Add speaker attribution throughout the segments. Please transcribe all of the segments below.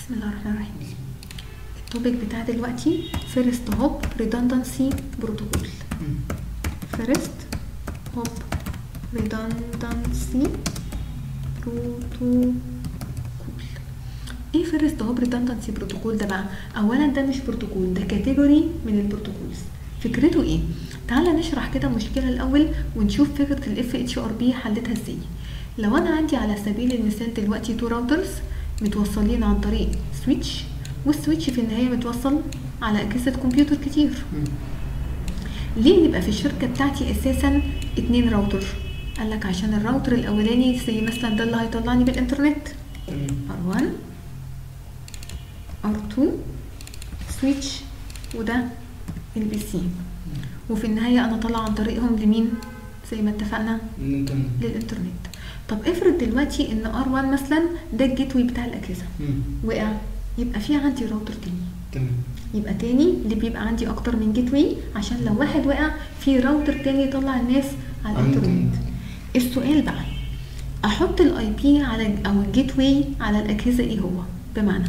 Speaker 1: بسم الله الرحمن الرحيم التوبيك بتاع دلوقتي فيرست هوب ريدندنسي بروتوكول
Speaker 2: مم.
Speaker 1: فيرست هوب ريدندنسي بروتوكول ايه فيرست هوب ريدندنسي بروتوكول ده بقى اولا ده مش بروتوكول ده كاتيجوري من البروتوكولز فكرته ايه تعالى نشرح كده المشكله الاول ونشوف فكره الاف اتش ار بي حلتها ازاي لو انا عندي على سبيل المثال دلوقتي تو راوترز متوصلين عن طريق سويتش والسويتش في النهايه متوصل على اجهزه كمبيوتر كتير
Speaker 2: مم.
Speaker 1: ليه يبقى في الشركه بتاعتي اساسا اتنين راوتر قال لك عشان الراوتر الاولاني زي مثلا ده اللي هيطلعني بالانترنت
Speaker 2: تمام
Speaker 1: R1 R2 سويتش وده البي سي وفي النهاية أنا طالعة عن طريقهم لمين؟ زي ما اتفقنا
Speaker 2: الانترنت
Speaker 1: للإنترنت طب افرض دلوقتي إن R1 مثلا ده الجيت واي بتاع الأجهزة
Speaker 2: مم.
Speaker 1: وقع يبقى في عندي راوتر تاني
Speaker 2: تمام
Speaker 1: يبقى تاني اللي بيبقى عندي أكتر من جيت واي عشان لو واحد وقع في راوتر تاني يطلع الناس على
Speaker 2: على
Speaker 1: الإنترنت
Speaker 2: الإنترنت.
Speaker 1: السؤال بقى احط الاي بي على او الجيت واي على الاجهزه ايه هو بمعنى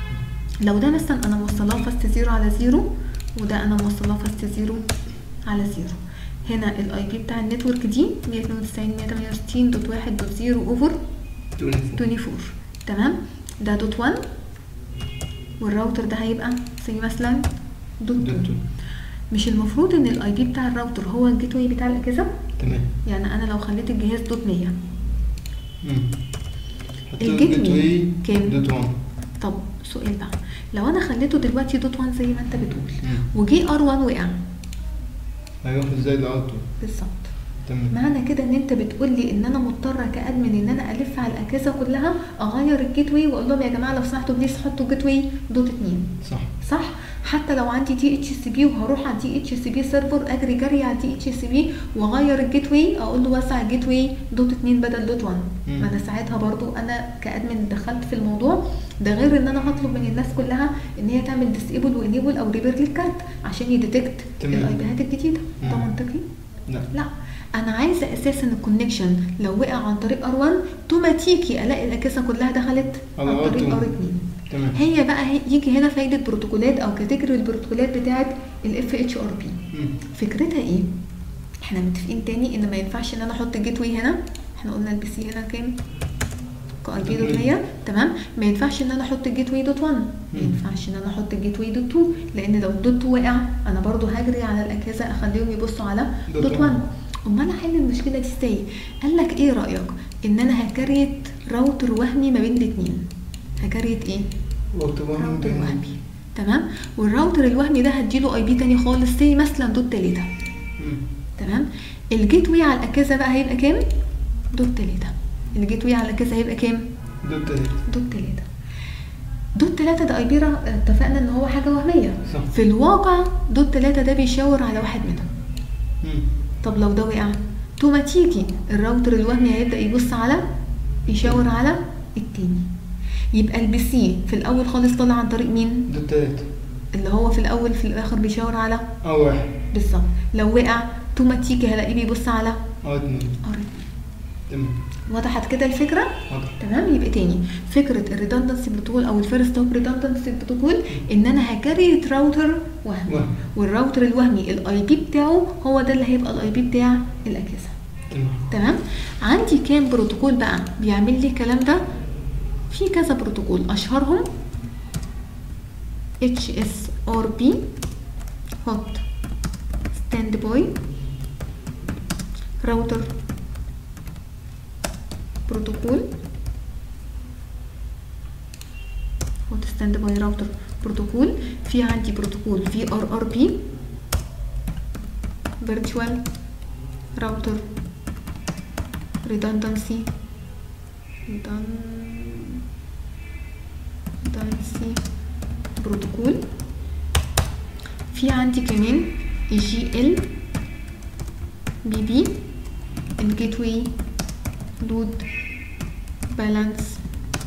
Speaker 1: لو ده مثلا انا موصلاه فاست زيرو على زيرو وده انا موصلاه فاست زيرو على زيرو هنا الاي بي بتاع النتورك دي 192 168 دوت واحد دوت زيرو اوفر
Speaker 2: 24
Speaker 1: 24 تمام ده دوت 1 والراوتر ده هيبقى زي مثلا دوت 2
Speaker 2: دوت
Speaker 1: مش المفروض ان الاي بي بتاع الراوتر هو الجيت واي بتاع الاجهزه
Speaker 2: تمام
Speaker 1: يعني انا لو خليت الجهاز دوت 100
Speaker 2: مم. حتى
Speaker 1: الجيت
Speaker 2: الجيت
Speaker 1: واي
Speaker 2: واي
Speaker 1: كام؟
Speaker 2: دوت 1
Speaker 1: طب سؤال بقى لو انا خليته دلوقتي دوت 1 زي ما انت بتقول
Speaker 2: مم.
Speaker 1: وجي ار 1 وقع
Speaker 2: هيروح ازاي لاوتو
Speaker 1: بالظبط
Speaker 2: تمام
Speaker 1: معنى كده ان انت بتقول لي ان انا مضطره كادمن ان انا الف على الاجهزه كلها اغير الجيت واي واقول لهم يا جماعه لو سمحتوا بليز حطوا جيت واي دوت 2
Speaker 2: صح
Speaker 1: صح حتى لو عندي دي اتش سي بي وهروح على دي اتش سي بي سيرفر اجري جري على دي اتش سي بي واغير الجيت واي اقول له وسع الجيت واي دوت 2 بدل دوت 1
Speaker 2: مم.
Speaker 1: ما انا ساعتها برضو انا كادمن دخلت في الموضوع ده غير ان انا هطلب من الناس كلها ان هي تعمل ديسيبل وانيبل او ريبير للكارت عشان يديتكت
Speaker 2: تمام.
Speaker 1: الاي بيهات الجديده ده
Speaker 2: مم.
Speaker 1: منطقي
Speaker 2: لا
Speaker 1: لا انا عايزه اساسا الكونكشن لو وقع عن طريق ار1 اوتوماتيكي الاقي الاجهزه كلها دخلت
Speaker 2: على
Speaker 1: عن طريق
Speaker 2: R2.
Speaker 1: ار2
Speaker 2: تمام
Speaker 1: هي بقى هي- يجي هنا فايده بروتوكولات او كاتيجوري البروتوكولات بتاعه الاف اتش ار بي
Speaker 2: مم.
Speaker 1: فكرتها ايه احنا متفقين تاني ان ما ينفعش ان انا احط الجيت واي هنا احنا قلنا البي سي هنا كام كاي بي دوت 100 تمام ما ينفعش ان انا احط الجيت واي دوت 1 ما
Speaker 2: مم.
Speaker 1: ينفعش ان انا احط الجيت واي دوت 2 لان لو دوت 2 وقع انا برضو هجري على الاجهزه اخليهم يبصوا على
Speaker 2: دوت
Speaker 1: دوت 1
Speaker 2: 1.
Speaker 1: امال احل المشكله دي ازاي قال لك ايه رايك ان انا هكريت راوتر وهمي ما بين الاثنين هكريت ايه
Speaker 2: وقت واحد
Speaker 1: راوتر
Speaker 2: بين-
Speaker 1: وهمي تمام والراوتر الوهمي ده هديله اي بي تاني خالص زي مثلا دوت تلاته
Speaker 2: مم.
Speaker 1: تمام الجيت واي على الاجهزه بقى هيبقى كام دوت تلاته الجيت واي على الاجهزه هيبقى كام
Speaker 2: دوت تلاتة
Speaker 1: دوت تلاته دوت تلاته ده اي بي را- اتفقنا ان هو حاجه وهميه
Speaker 2: صح.
Speaker 1: في الواقع دوت تلاته ده بيشاور على واحد منهم
Speaker 2: مم.
Speaker 1: طب لو ده وقع اوتوماتيكي الراوتر الوهمي هيبدا يبص على يشاور على التاني يبقى البي سي في الاول خالص طلع عن طريق مين
Speaker 2: دوت تلاتة
Speaker 1: اللي هو في الاول في الاخر بيشاور على
Speaker 2: اه واحد
Speaker 1: بالظبط لو وقع اوتوماتيكي هلاقيه بيبص على
Speaker 2: اه اتنين
Speaker 1: ار
Speaker 2: تمام
Speaker 1: وضحت كده الفكره
Speaker 2: واضح
Speaker 1: تمام يبقى تاني فكره الريدندنسي بروتوكول او الفيرست هوب ريدندنسي بروتوكول ان انا هكريت راوتر وهمي
Speaker 2: وهم.
Speaker 1: والراوتر الوهمي الاي بي بتاعه هو ده اللي هيبقى الاي بي بتاع الاجهزه
Speaker 2: تمام
Speaker 1: تمام عندي كام بروتوكول بقى بيعمل لي الكلام ده في كذا بروتوكول اشهرهم اتش اس ار بي هوت ستاند باي راوتر بروتوكول هوت ستاند باي راوتر بروتوكول في عندي بروتوكول في ار ار بي فيرتشوال راوتر redundancy redundancy بروتوكول في عندي كمان جي ال بي بي الجيت واي لود بالانس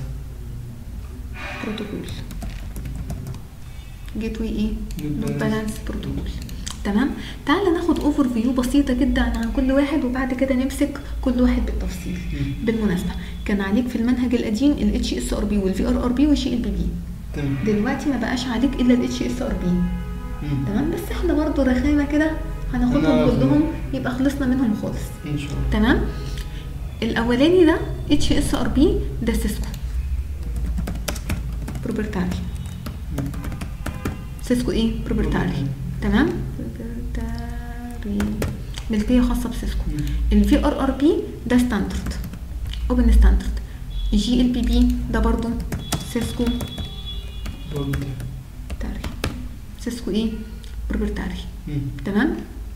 Speaker 1: بروتوكول جيت واي ايه
Speaker 2: Load
Speaker 1: لود
Speaker 2: balance
Speaker 1: بالانس بروتوكول تمام تعال ناخد اوفر فيو بسيطه جدا عن كل واحد وبعد كده نمسك كل واحد بالتفصيل
Speaker 2: مم.
Speaker 1: بالمناسبه كان عليك في المنهج القديم الاتش اس ار بي والفي ار ار بي والجي ال بي بي
Speaker 2: تمام
Speaker 1: دلوقتي ما بقاش عليك الا الاتش اس ار بي
Speaker 2: مم.
Speaker 1: تمام بس احنا برضو رخامه كده هناخدهم
Speaker 2: هنعرف
Speaker 1: كلهم يبقى خلصنا منهم خالص
Speaker 2: ان شاء الله
Speaker 1: تمام الاولاني ده اتش اس ار بي ده سيسكو بروبرتاري
Speaker 2: مم.
Speaker 1: سيسكو ايه بروبرتاري
Speaker 2: بروبرتاري.
Speaker 1: تمام بروبرتاري ملكيه خاصه بسيسكو
Speaker 2: مم.
Speaker 1: الفي ار ار بي ده ستاندرد اوبن ستاندرد جي ال بي بي ده برضو سيسكو
Speaker 2: برضه.
Speaker 1: تاري سيسكو ايه بروبرتاري
Speaker 2: مم.
Speaker 1: تمام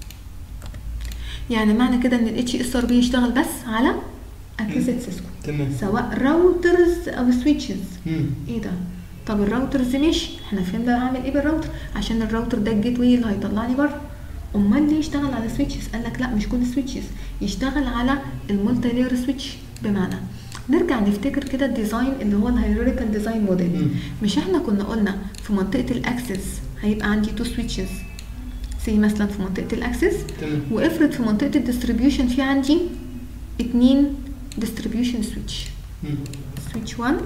Speaker 1: يعني معنى كده ان الاتش اس ار بي يشتغل بس على اجهزه سيسكو
Speaker 2: تمام
Speaker 1: سواء راوترز او سويتشز
Speaker 2: مم.
Speaker 1: ايه ده طب الراوترز ماشي احنا فهمنا اعمل ايه بالراوتر عشان الراوتر ده الجيت واي اللي هيطلعني بره امال ليه يشتغل على سويتشز قال لك لا مش كل سويتشز يشتغل على المولتي لاير سويتش بمعنى نرجع نفتكر كده الديزاين اللي هو الهيراريكال ديزاين موديل
Speaker 2: مم.
Speaker 1: مش احنا كنا قلنا في منطقه الاكسس هيبقى عندي تو سويتشز سي مثلا في منطقه الاكسس
Speaker 2: تمام
Speaker 1: وافرض في منطقه الديستريبيوشن في عندي اتنين ديستريبيوشن سويتش
Speaker 2: مم.
Speaker 1: سويتش 1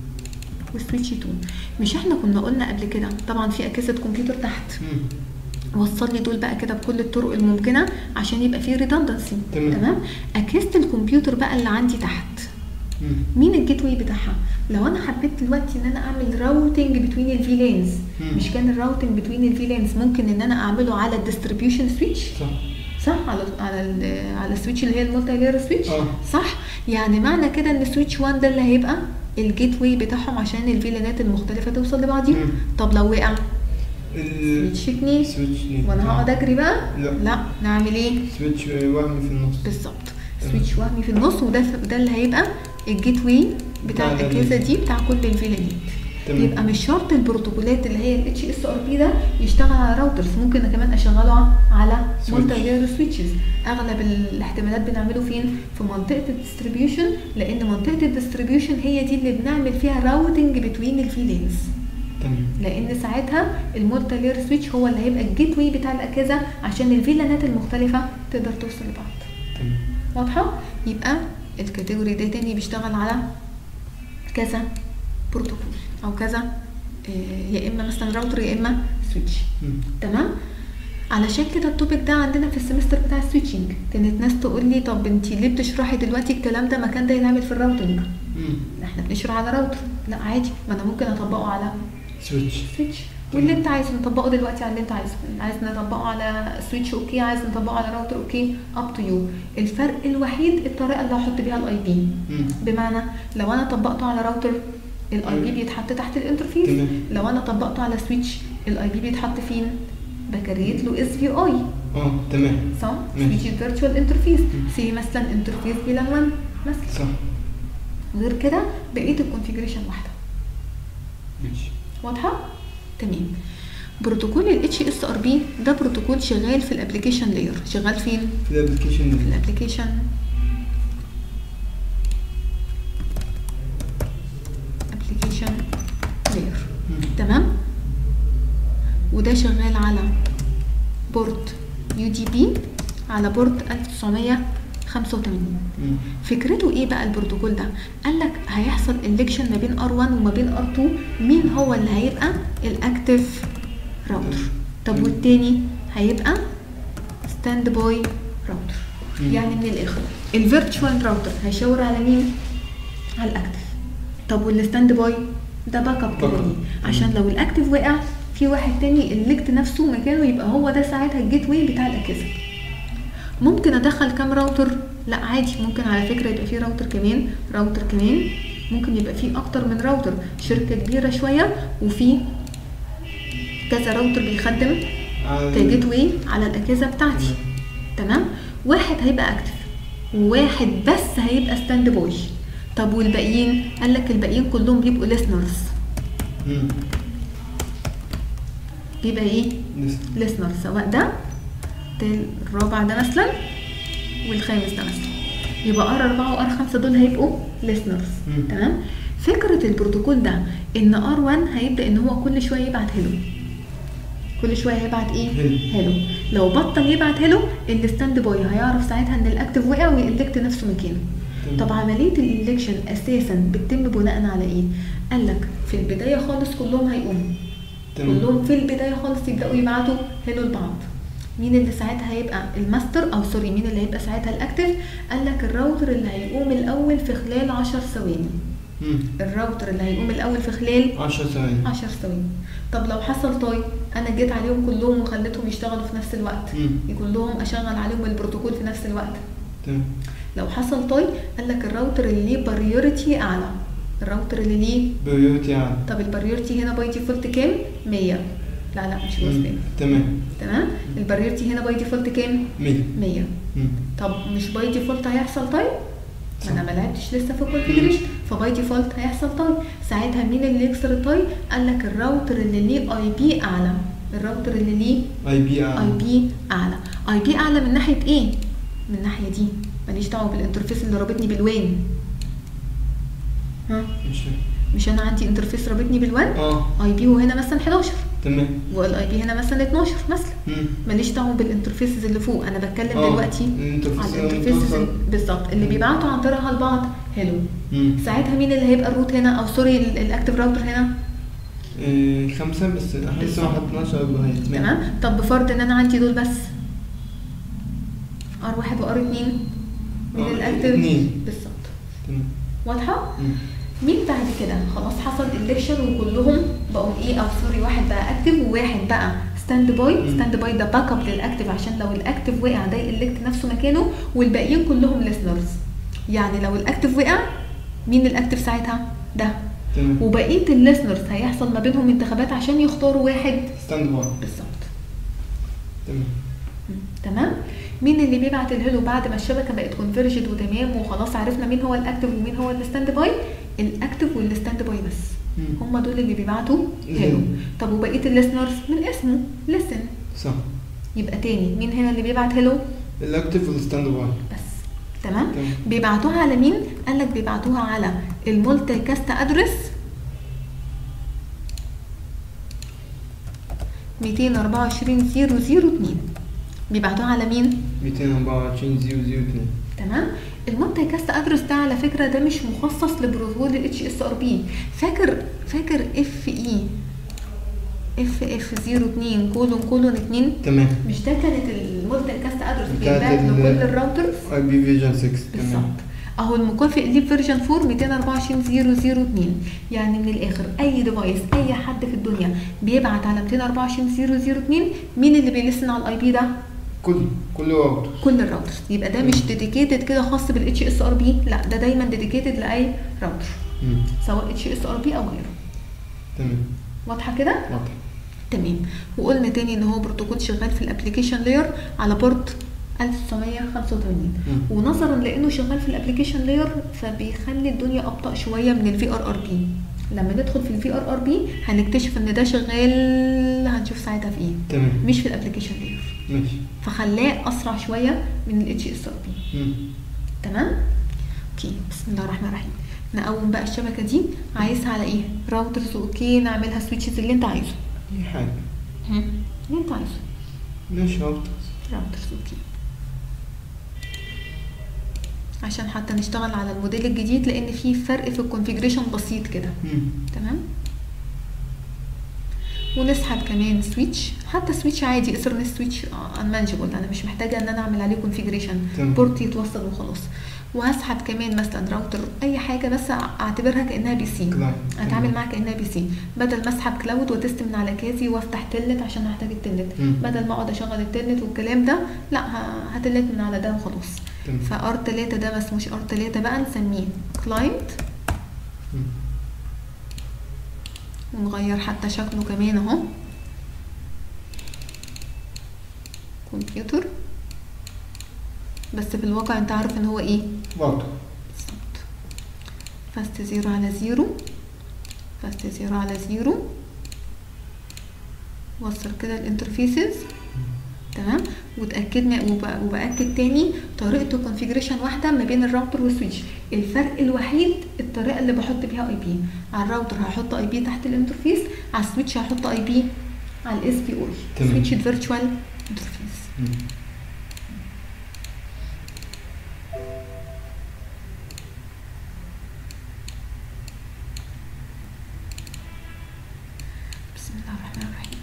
Speaker 1: وسويتش 2 مش احنا كنا قلنا قبل كده طبعا في اجهزه كمبيوتر تحت
Speaker 2: مم.
Speaker 1: وصل لي دول بقى كده بكل الطرق الممكنه عشان يبقى فيه ريدندنسي
Speaker 2: تمام.
Speaker 1: تمام اجهزه الكمبيوتر بقى اللي عندي تحت
Speaker 2: مم.
Speaker 1: مين الجيت واي بتاعها لو انا حبيت دلوقتي ان انا اعمل راوتنج بتوين الفي لينز
Speaker 2: مم.
Speaker 1: مش كان الراوتنج بتوين الفي لينز ممكن ان انا اعمله على الديستريبيوشن سويتش
Speaker 2: صح
Speaker 1: صح على على ال- على السويتش اللي هي المولتي لاير سويتش
Speaker 2: اه.
Speaker 1: صح يعني معنى كده ان سويتش 1 ده اللي هيبقى الجيت واي بتاعهم عشان الفيلانات المختلفه توصل لبعضيها
Speaker 2: مم.
Speaker 1: طب لو وقع
Speaker 2: ال
Speaker 1: سويتش 2
Speaker 2: سويتش اتنين.
Speaker 1: وانا هقعد اجري بقى
Speaker 2: لا.
Speaker 1: لا نعمل ايه
Speaker 2: سويتش وهمي في النص
Speaker 1: بالظبط
Speaker 2: تمام.
Speaker 1: سويتش وهمي في النص وده ده اللي هيبقى الجيت واي بتاع
Speaker 2: بتاع
Speaker 1: الاجهزه
Speaker 2: ال-
Speaker 1: دي بتاع كل الفيلانات
Speaker 2: تمام.
Speaker 1: يبقى مش شرط البروتوكولات اللي هي الاتش اس ار بي ده يشتغل على راوترز ممكن كمان اشغله على
Speaker 2: Switch.
Speaker 1: مولتي لاير سويتشز اغلب الاحتمالات بنعمله فين في منطقه الديستريبيوشن لان منطقه الديستريبيوشن هي دي اللي بنعمل فيها راوتنج بتوين الفيلينز
Speaker 2: تمام
Speaker 1: لان ساعتها المولتي لاير سويتش هو اللي هيبقى الجيت واي بتاع الاجهزه عشان الفيلانات المختلفه تقدر توصل لبعض
Speaker 2: تمام
Speaker 1: واضحه يبقى الكاتيجوري ده تاني بيشتغل على كذا بروتوكول او كذا آه، يا اما مثلا راوتر يا اما سويتش
Speaker 2: مم.
Speaker 1: تمام علشان كده التوبيك ده عندنا في السمستر بتاع السويتشنج كانت ناس تقول لي طب انتي ليه بتشرحي دلوقتي الكلام ده ما كان ده ينعمل في الراوتنج
Speaker 2: مم.
Speaker 1: احنا بنشرح على راوتر لا عادي ما انا ممكن اطبقه على
Speaker 2: سويتش
Speaker 1: سويتش واللي انت عايزه نطبقه دلوقتي على اللي انت عايزه عايز نطبقه على سويتش اوكي عايز نطبقه على راوتر اوكي اب تو يو الفرق الوحيد الطريقه اللي هحط بيها الاي بي
Speaker 2: مم.
Speaker 1: بمعنى لو انا طبقته على راوتر الاي بي بيتحط تحت الانترفيس
Speaker 2: تمام.
Speaker 1: لو انا طبقته على سويتش الاي بي بيتحط فين بكريت له اس في اي
Speaker 2: اه تمام
Speaker 1: صح
Speaker 2: ماشي.
Speaker 1: سويتش فيرتشوال انترفيس سي مثلا انترفيس بلان 1 مثلا
Speaker 2: صح
Speaker 1: غير كده بقيه الكونفيجريشن واحده
Speaker 2: ماشي
Speaker 1: واضحه تمام بروتوكول ال HSRB ده بروتوكول شغال في الابلكيشن لاير شغال فين
Speaker 2: في الابلكيشن
Speaker 1: في الابلكيشن ابلكيشن لاير تمام وده شغال على بورت يو دي بي على بورت 1985
Speaker 2: مم.
Speaker 1: فكرته ايه بقى البروتوكول ده قال لك هيحصل الكشن ما بين ار1 وما بين ار2 مين هو اللي هيبقى الاكتف راوتر طب
Speaker 2: مم.
Speaker 1: والتاني هيبقى ستاند باي راوتر
Speaker 2: مم.
Speaker 1: يعني من الاخر الفيرتشوال راوتر هيشاور على مين على الاكتف طب والستاند باي ده باك اب كده
Speaker 2: باك اب.
Speaker 1: ليه عشان لو الاكتف وقع في واحد تاني الليكت نفسه مكانه يبقى هو ده ساعتها الجيت واي بتاع الاجهزه ممكن ادخل كام راوتر لا عادي ممكن على فكره يبقى في راوتر كمان راوتر كمان ممكن يبقى في اكتر من راوتر شركه كبيره شويه وفي كذا راوتر بيخدم
Speaker 2: على
Speaker 1: كجيت واي على الاجهزه بتاعتي تمام واحد هيبقى اكتف وواحد بس هيبقى ستاند باي طب والباقيين قال لك الباقيين كلهم بيبقوا listeners
Speaker 2: مم.
Speaker 1: بيبقى ايه
Speaker 2: لسه
Speaker 1: listeners سواء ده ده الرابع ده مثلا والخامس ده مثلا يبقى ار 4 وار 5 دول هيبقوا listeners
Speaker 2: مم.
Speaker 1: تمام فكره البروتوكول ده ان ار 1 هيبدا ان هو كل شويه يبعت هيلو كل شويه هيبعت ايه
Speaker 2: هيلو.
Speaker 1: هيلو لو بطل يبعت هيلو الستاند باي هيعرف ساعتها ان الاكتف وقع ويلكت نفسه مكانه
Speaker 2: تمام.
Speaker 1: طب عمليه الالكشن اساسا بتتم بناء على ايه قال لك في البدايه خالص كلهم هيقوموا
Speaker 2: تمام
Speaker 1: كلهم في البدايه خالص يبداوا يبعتوا هلو لبعض مين اللي ساعتها هيبقى الماستر او سوري مين اللي هيبقى ساعتها الاكتف قال لك الراوتر اللي هيقوم الاول في خلال 10 ثواني
Speaker 2: مم.
Speaker 1: الراوتر اللي هيقوم الاول في خلال
Speaker 2: 10 ثواني
Speaker 1: 10 ثواني طب لو حصل طاي انا جيت عليهم كلهم وخليتهم يشتغلوا في نفس الوقت
Speaker 2: مم.
Speaker 1: كلهم اشغل عليهم البروتوكول في نفس الوقت
Speaker 2: تمام
Speaker 1: لو حصل طاي قال لك الراوتر اللي ليه باريورتي اعلى الراوتر اللي ليه
Speaker 2: بريورتي عالي
Speaker 1: طب الباريورتي هنا باي ديفولت كام 100 لا لا مش
Speaker 2: مم.
Speaker 1: مسلم
Speaker 2: تمام
Speaker 1: تمام الباريورتي هنا باي ديفولت كام
Speaker 2: 100
Speaker 1: 100
Speaker 2: مم.
Speaker 1: طب مش باي ديفولت هيحصل طيب ما انا
Speaker 2: صح.
Speaker 1: ما لعبتش لسه في الكونفيجريشن فباي ديفولت هيحصل طاي ساعتها مين اللي يكسر الطاي قال لك الراوتر اللي ليه اي بي اعلى الراوتر اللي ليه
Speaker 2: اي بي
Speaker 1: اي
Speaker 2: اعلى
Speaker 1: بي اعلى اي بي اعلى من ناحيه ايه من الناحيه دي ماليش دعوه بالانترفيس اللي رابطني بالوان ها
Speaker 2: مش فاهم
Speaker 1: مش انا عندي انترفيس رابطني بالوان
Speaker 2: اه
Speaker 1: اي بي وهنا مثلا 11
Speaker 2: تمام
Speaker 1: والاي بي هنا مثلا 12 مثلا
Speaker 2: مم.
Speaker 1: ماليش دعوه بالانترفيسز اللي فوق انا بتكلم
Speaker 2: آه.
Speaker 1: دلوقتي
Speaker 2: الانترفيس
Speaker 1: على
Speaker 2: اللي
Speaker 1: الانترفيسز
Speaker 2: متوصل.
Speaker 1: بالظبط اللي
Speaker 2: مم.
Speaker 1: بيبعتوا عن طريقها لبعض هلو
Speaker 2: مم.
Speaker 1: ساعتها مين اللي هيبقى الروت هنا او سوري ال- الاكتف راوتر هنا
Speaker 2: إيه، خمسة بس احنا لسه ما حطيناش اربعة
Speaker 1: تمام طب بفرض ان انا عندي دول بس ار واحد وار اتنين من
Speaker 2: آه،
Speaker 1: الاكتف
Speaker 2: اتنين.
Speaker 1: بالظبط
Speaker 2: تمام
Speaker 1: واضحه
Speaker 2: مم.
Speaker 1: مين بعد كده خلاص حصل الكشن وكلهم بقوا ايه او سوري واحد بقى اكتف وواحد بقى ستاند باي
Speaker 2: مم.
Speaker 1: ستاند باي ده باك اب للاكتف عشان لو الاكتف وقع ده يلكت نفسه مكانه والباقيين كلهم ليسنرز يعني لو الاكتف وقع مين الاكتف ساعتها ده
Speaker 2: تمام
Speaker 1: وبقيه الليسنرز هيحصل ما بينهم انتخابات عشان يختاروا واحد
Speaker 2: ستاند باي
Speaker 1: بالظبط
Speaker 2: تمام
Speaker 1: مم. تمام مين اللي بيبعت الهلو بعد ما الشبكه بقت كونفرجد وتمام وخلاص عرفنا مين هو الاكتف ومين هو الستاند باي الاكتف والستاند باي بس
Speaker 2: مم.
Speaker 1: هم دول اللي بيبعتوا هلو
Speaker 2: الهلو.
Speaker 1: طب وبقيه الليسنرز من اسمه لسن
Speaker 2: صح
Speaker 1: يبقى تاني مين هنا اللي بيبعت هلو
Speaker 2: الاكتف والستاند باي
Speaker 1: بس تمام
Speaker 2: تمام.
Speaker 1: بيبعتوها على مين قال لك بيبعتوها على المولتي كاست ادرس 224 002 بيبعتوها على مين
Speaker 2: 224 002
Speaker 1: تمام المالتي كاست ادرس ده على فكره ده مش مخصص لبروتوكول الاتش اس ار بي فاكر فاكر اف اي اف اف 02 كولون كولون 2
Speaker 2: تمام
Speaker 1: مش ده كانت المالتي كاست ادرس
Speaker 2: بتاعت
Speaker 1: بيتبعت
Speaker 2: ال-
Speaker 1: لكل الراوترز
Speaker 2: اي بي فيجن 6
Speaker 1: بالظبط
Speaker 2: تمام
Speaker 1: اهو المكافئ ليه فيرجن 4 224002 يعني من الاخر اي ديفايس اي حد في الدنيا بيبعت على 224002 مين اللي بيلسن على الاي بي ده
Speaker 2: كل كل راوتر
Speaker 1: كل الراوترز يبقى ده مش ديديكيتد كده خاص بالاتش اس ار بي لا ده دايما ديديكيتد لاي راوتر
Speaker 2: مم.
Speaker 1: سواء اتش اس ار بي او غيره
Speaker 2: تمام
Speaker 1: واضحه كده
Speaker 2: واضح
Speaker 1: تمام وقلنا تاني ان هو بروتوكول شغال في الابلكيشن لاير على بورت 1985
Speaker 2: مم.
Speaker 1: ونظرا لانه شغال في الابلكيشن لاير فبيخلي الدنيا ابطا شويه من الفي ار ار بي لما ندخل في الفي ار ار بي هنكتشف ان ده شغال هنشوف ساعتها في ايه
Speaker 2: تمام
Speaker 1: مش في الابلكيشن لاير
Speaker 2: ماشي
Speaker 1: فخلاه اسرع شويه من الاتش اس ار بي
Speaker 2: مم.
Speaker 1: تمام اوكي بسم الله الرحمن الرحيم نقوم بقى الشبكه دي عايزها على ايه راوترز اوكي نعملها سويتشز اللي انت عايزه
Speaker 2: اي حاجة
Speaker 1: هم، اللي انت عايزه
Speaker 2: ماشي راوتر
Speaker 1: راوترز اوكي عشان حتى نشتغل على الموديل الجديد لان في فرق في الكونفيجريشن بسيط كده
Speaker 2: مم.
Speaker 1: تمام ونسحب كمان سويتش حتى سويتش عادي اثرنت سويتش انمانجبل انا مش محتاجه ان انا اعمل عليه كونفيجريشن
Speaker 2: تمام.
Speaker 1: بورت يتوصل وخلاص وهسحب كمان مثلا راوتر اي حاجه بس اعتبرها كانها بي سي
Speaker 2: كلاينت.
Speaker 1: اتعامل
Speaker 2: تمام.
Speaker 1: معاها كانها بي سي بدل ما اسحب كلاود وتست من على كاسي وافتح تلت عشان هحتاج التلت
Speaker 2: مم.
Speaker 1: بدل ما اقعد اشغل التلت والكلام ده لا ه- هتلت من على ده وخلاص
Speaker 2: تمام.
Speaker 1: فار 3 ده ما اسموش ار 3 بقى نسميه كلاينت
Speaker 2: مم.
Speaker 1: ونغير حتى شكله كمان اهو كمبيوتر بس في الواقع انت عارف ان هو ايه
Speaker 2: راوتر
Speaker 1: بالظبط فاست زيرو على زيرو فاست زيرو على زيرو وصل كده الانترفيسز تمام وتاكدنا وب- وباكد تاني طريقه كونفيجريشن واحده ما بين الراوتر والسويتش الفرق الوحيد الطريقه اللي بحط بيها اي بي على الراوتر هحط اي بي تحت الانترفيس على السويتش هحط اي بي على الاس بي اي
Speaker 2: تمام.
Speaker 1: سويتش فيرتشوال انترفيس
Speaker 2: مم.
Speaker 1: بسم الله الرحمن الرحيم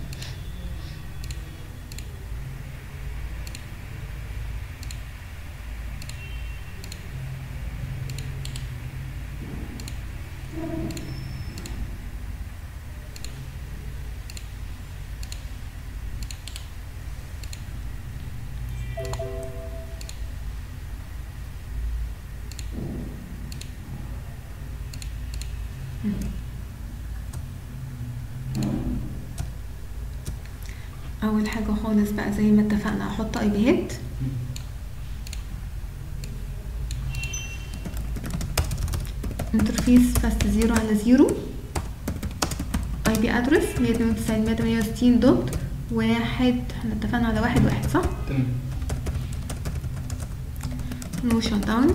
Speaker 1: اول حاجه خالص بقى زي ما اتفقنا احط اي بي هيد انترفيس فاست زيرو على زيرو اي بي ادرس 192 168 دوت واحد احنا اتفقنا على واحد واحد صح؟
Speaker 2: تمام
Speaker 1: نو شات داون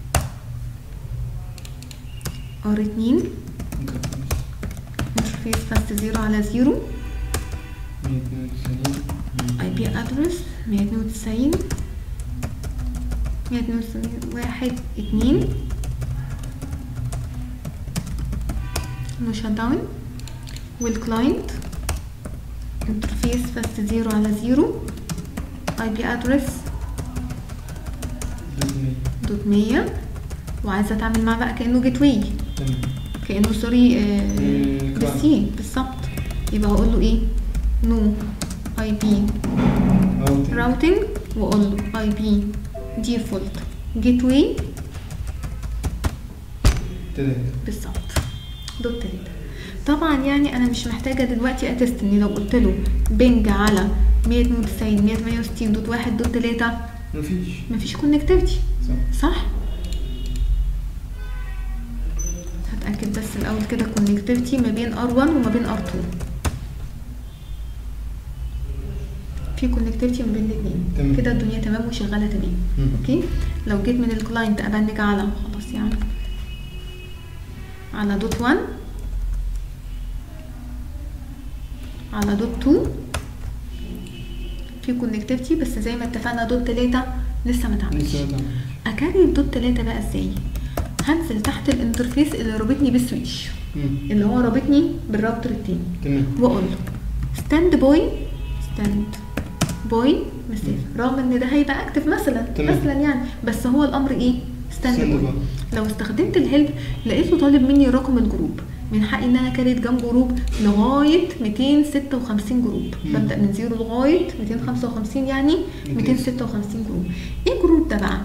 Speaker 1: ار اتنين انترفيس فاست زيرو على زيرو
Speaker 2: مية اتنين وتسعين
Speaker 1: اي بي ادرس 192 192 واحد اتنين نو شات داون والكلاينت انترفيس فاست زيرو على زيرو اي بي ادرس
Speaker 2: دوت مية
Speaker 1: دوت مية وعايزه اتعامل معاه بقى كانه جيت واي
Speaker 2: تمام
Speaker 1: كانه سوري
Speaker 2: مم،
Speaker 1: بالسي بالظبط يبقى هقول له ايه نو اي بي
Speaker 2: راوتنج
Speaker 1: راوتنج واقول له اي بي ديفولت جيت واي
Speaker 2: تلاتة
Speaker 1: بالظبط دول تلاتة طبعا يعني انا مش محتاجه دلوقتي اتست اني لو قلت له بنج على 192 168 دوت واحد دوت تلاتة
Speaker 2: مفيش
Speaker 1: مفيش كونكتيفيتي
Speaker 2: صح
Speaker 1: صح هتاكد بس الاول كده كونكتيفيتي ما بين R1 وما بين R2 في كونكتيفيتي ما بين الاثنين
Speaker 2: تمام.
Speaker 1: كده الدنيا تمام وشغاله تمام
Speaker 2: مم.
Speaker 1: اوكي لو جيت من الكلاينت ابنج على خلاص يعني على دوت 1 على دوت 2 في كونكتيفيتي بس زي ما اتفقنا دوت 3 لسه ما اتعملش
Speaker 2: لسه ما
Speaker 1: اكاري الدوت 3 بقى ازاي هنزل تحت الانترفيس اللي رابطني بالسويتش
Speaker 2: مم.
Speaker 1: اللي هو رابطني بالراوتر التاني
Speaker 2: تمام
Speaker 1: واقول له ستاند باي ستاند باي مسافه رغم ان ده هيبقى اكتف مثلا
Speaker 2: تمام.
Speaker 1: مثلا يعني بس هو الامر ايه ستاند
Speaker 2: stand
Speaker 1: باي
Speaker 2: by.
Speaker 1: لو استخدمت الهيلب لقيته طالب مني رقم الجروب من حقي ان انا كاريت جنب جروب لغايه 256 جروب
Speaker 2: مم.
Speaker 1: ببدا من زيرو لغايه 255 يعني 256 جروب ايه جروب ده بقى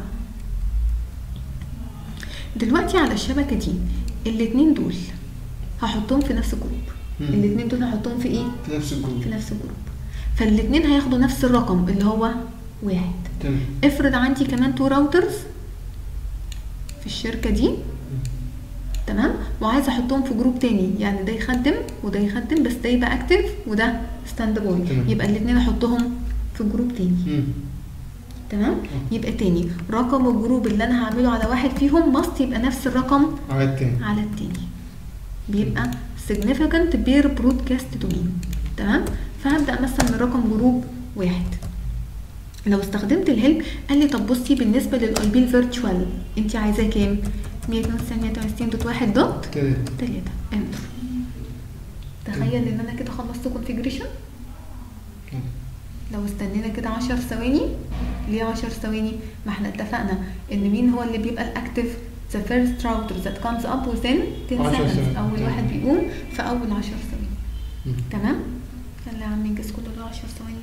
Speaker 1: دلوقتي على الشبكه دي الاتنين دول هحطهم في نفس الجروب
Speaker 2: مم.
Speaker 1: الاتنين دول هحطهم في ايه
Speaker 2: في نفس الجروب
Speaker 1: في نفس الجروب فالاتنين هياخدوا نفس الرقم اللي هو واحد
Speaker 2: تمام
Speaker 1: افرض عندي كمان تو راوترز في الشركه دي تمام وعايزه احطهم في جروب تاني يعني ده يخدم وده يخدم بس ده يبقى اكتف وده ستاند باي
Speaker 2: تمام.
Speaker 1: يبقى الاتنين احطهم في جروب تاني
Speaker 2: مم.
Speaker 1: تمام يبقى تاني رقم الجروب اللي انا هعمله على واحد فيهم ماست يبقى نفس الرقم
Speaker 2: عاد تاني
Speaker 1: على التاني بيبقى significant pair broadcast domain تمام فهبدأ مثلا من رقم جروب واحد لو استخدمت الهيلب قال لي طب بصي بالنسبة للاي بي الفيرتشوال انت عايزاه كام 192 دوت واحد دوت
Speaker 2: تلاتة
Speaker 1: تلاتة انتر تخيل ان انا كده خلصت كونفيجريشن لو استنينا كده 10 ثواني ليه 10 ثواني ما احنا اتفقنا ان مين هو اللي بيبقى الاكتف the first router that comes up within 10
Speaker 2: 10
Speaker 1: seconds
Speaker 2: ثواني.
Speaker 1: اول واحد بيقوم في اول 10 ثواني
Speaker 2: مم.
Speaker 1: تمام يلا يا عم انجز كل ده 10 ثواني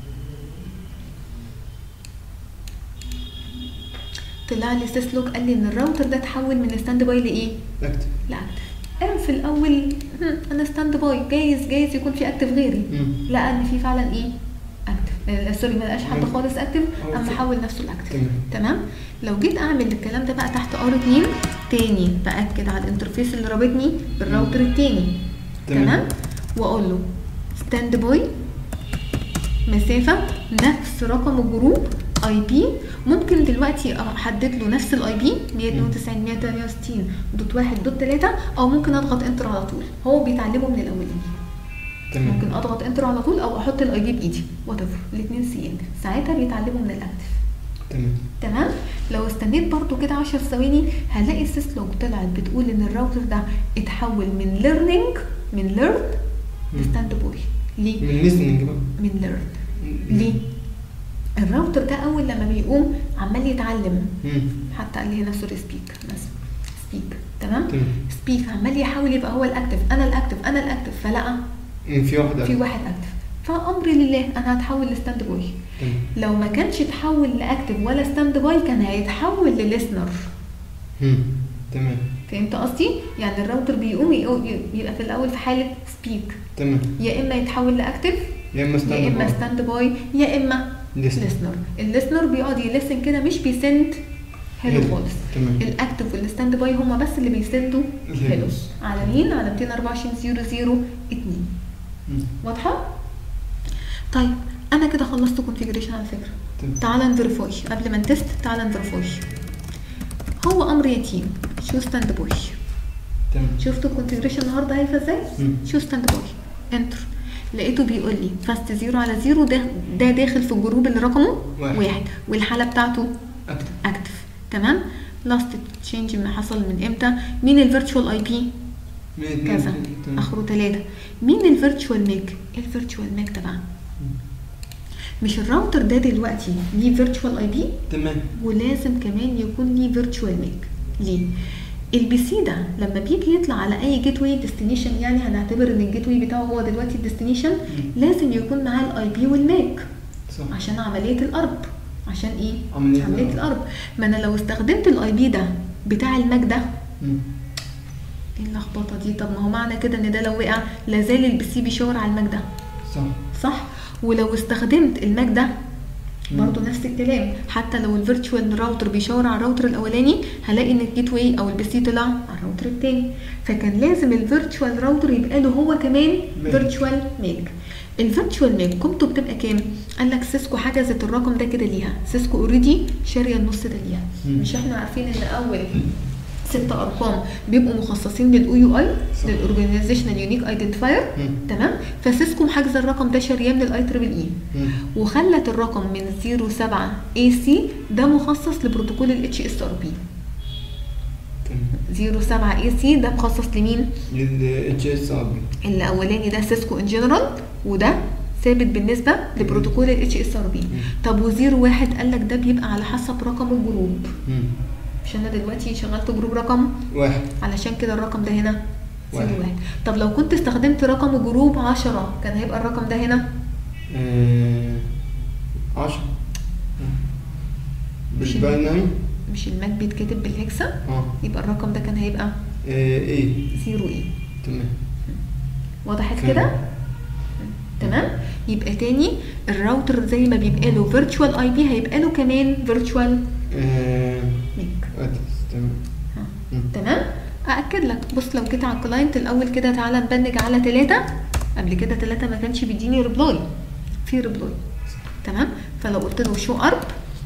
Speaker 1: طلع لي سيسلوك قال لي ان الراوتر ده اتحول من ستاند باي لايه
Speaker 2: اكتف
Speaker 1: لاكتف انا في الاول هم، انا ستاند باي جايز جايز يكون في اكتف غيري
Speaker 2: مم.
Speaker 1: لقى ان في فعلا ايه اكتف آه سوري ما لقاش حد
Speaker 2: مم.
Speaker 1: خالص اكتف
Speaker 2: هو
Speaker 1: اما
Speaker 2: في-
Speaker 1: حول نفسه لاكتف
Speaker 2: تمام.
Speaker 1: تمام لو جيت اعمل الكلام ده بقى تحت ار 2 تاني باكد على الانترفيس اللي رابطني بالراوتر التاني
Speaker 2: تمام.
Speaker 1: تمام واقول له ستاند باي مسافه نفس رقم الجروب اي بي ممكن دلوقتي احدد له نفس الاي بي 192 168 دوت واحد دوت تلاتة او ممكن اضغط انتر على طول هو بيتعلمه من الاولاني
Speaker 2: تمام
Speaker 1: ممكن اضغط انتر على طول او احط الاي بي بايدي وات ايفر الاثنين سي ان ساعتها بيتعلموا من الاكتف
Speaker 2: تمام
Speaker 1: تمام لو استنيت برضو كده 10 ثواني هلاقي السيسلوج طلعت بتقول ان الراوتر ده اتحول من ليرنينج من ليرن
Speaker 2: مم.
Speaker 1: ستاند باي ليه
Speaker 2: من listening بقى
Speaker 1: من ليرن ليه الراوتر ده اول لما بيقوم عمال يتعلم
Speaker 2: مم.
Speaker 1: حتى قال لي هنا سوري سبيك مثلا سبيك تمام
Speaker 2: تمام.
Speaker 1: سبيك عمال يحاول يبقى هو الاكتف انا الاكتف انا الاكتف فلقى
Speaker 2: مم، في واحد
Speaker 1: في واحد اكتف فامري لله انا هتحول لستاند باي
Speaker 2: تمام.
Speaker 1: لو ما كانش اتحول لاكتف ولا ستاند باي كان هيتحول لليسنر
Speaker 2: مم. تمام
Speaker 1: فهمت قصدي يعني الراوتر بيقوم يقو- يبقى في الاول في حاله سبيك
Speaker 2: تمام
Speaker 1: يا اما يتحول لاكتف
Speaker 2: يا اما ستاند
Speaker 1: يا اما
Speaker 2: باي.
Speaker 1: ستاند باي يا اما
Speaker 2: Listener.
Speaker 1: ليسنر الليسنر بيقعد يلسن كده مش بيسند هيلو
Speaker 2: Hello.
Speaker 1: خالص
Speaker 2: تمام.
Speaker 1: الاكتف والستاند باي هما بس اللي بيسندوا
Speaker 2: الهيلو.
Speaker 1: هيلو على مين على 224 0 0 2
Speaker 2: مم.
Speaker 1: واضحه طيب انا كده خلصت كونفيجريشن على فكره
Speaker 2: تمام.
Speaker 1: تعال نفيريفاي قبل ما نتست تعال نفيريفاي هو امر يتيم شو ستاند باي
Speaker 2: تمام
Speaker 1: شفتوا الكونفيجريشن النهارده هيفا ازاي
Speaker 2: مم.
Speaker 1: شو ستاند باي انتر لقيته بيقول لي فاست زيرو على زيرو ده ده داخل في الجروب اللي رقمه
Speaker 2: واحد.
Speaker 1: واحد والحاله بتاعته
Speaker 2: اكتب
Speaker 1: اكتف تمام لاست تشينج ما حصل من امتى مين الفيرتشوال اي بي
Speaker 2: من اتنين
Speaker 1: كذا
Speaker 2: تمام.
Speaker 1: اخره ثلاثة مين الفيرتشوال ميك ايه الفيرتشوال ميك تبعه مش الراوتر ده دلوقتي ليه فيرتشوال اي بي
Speaker 2: تمام
Speaker 1: ولازم كمان يكون ليه فيرتشوال ميك ليه البي سي ده لما بيجي يطلع على اي جيت واي ديستنيشن يعني هنعتبر ان الجيت واي بتاعه هو دلوقتي الديستنيشن لازم يكون معاه الاي بي والميك
Speaker 2: صح
Speaker 1: عشان عمليه الارب عشان ايه
Speaker 2: عملية
Speaker 1: عمليه
Speaker 2: الأرب.
Speaker 1: الارب ما انا لو استخدمت الاي بي ده بتاع الماك ده
Speaker 2: مم.
Speaker 1: ايه اللخبطه دي طب ما هو معنى كده ان ده لو وقع لازال البي سي بيشاور على الماك ده
Speaker 2: صح
Speaker 1: صح ولو استخدمت الماك ده
Speaker 2: مم.
Speaker 1: برضه نفس الكلام حتى لو الفيرتشوال راوتر بيشاور على الراوتر الاولاني هلاقي ان الجيت واي او البي سي طلع على الراوتر التاني فكان لازم الفيرتشوال راوتر يبقى له هو كمان
Speaker 2: ميك.
Speaker 1: فيرتشوال ميك الفيرتشوال ميك قيمته بتبقى كام قال لك سيسكو حجزت الرقم ده كده ليها سيسكو اوريدي شاريه النص ده ليها
Speaker 2: مم.
Speaker 1: مش احنا عارفين ان اول ست ارقام بيبقوا مخصصين للاو يو اي
Speaker 2: صح.
Speaker 1: للاورجانيزيشنال يونيك ايدنتيفاير
Speaker 2: مم.
Speaker 1: تمام فسيسكو محجزه الرقم ده شارياه من الاي تريبل اي
Speaker 2: مم.
Speaker 1: وخلت الرقم من 07 اي سي ده مخصص لبروتوكول الاتش اس ار بي
Speaker 2: تمام
Speaker 1: 07 اي سي ده مخصص لمين
Speaker 2: ال اتش اس ار بي
Speaker 1: الاولاني ده سيسكو ان جنرال وده ثابت بالنسبه لبروتوكول الاتش اس ار بي طب وزيرو واحد قال لك ده بيبقى على حسب رقم الجروب
Speaker 2: مم.
Speaker 1: مش انا دلوقتي شغلت جروب رقم
Speaker 2: واحد
Speaker 1: علشان كده الرقم ده هنا زيرو
Speaker 2: واحد.
Speaker 1: واحد طب لو كنت استخدمت رقم جروب 10 كان هيبقى الرقم ده هنا
Speaker 2: آه، عشرة
Speaker 1: مش
Speaker 2: بالباينري
Speaker 1: مش الماك بيتكتب بالهكسا
Speaker 2: اه
Speaker 1: يبقى الرقم ده كان هيبقى
Speaker 2: آه، ايه
Speaker 1: زيرو ايه
Speaker 2: تمام
Speaker 1: وضحت
Speaker 2: تمام.
Speaker 1: كده تمام يبقى تاني الراوتر زي ما بيبقى له فيرتشوال اي بي هيبقى له كمان فيرتشوال
Speaker 2: آه،
Speaker 1: ميك
Speaker 2: ادرس تمام مم.
Speaker 1: تمام ااكد لك بص لو جيت على الكلاينت الاول كده تعالى نبنج على ثلاثة قبل كده ثلاثة ما كانش بيديني ريبلاي في ريبلاي تمام فلو قلت له شو ارب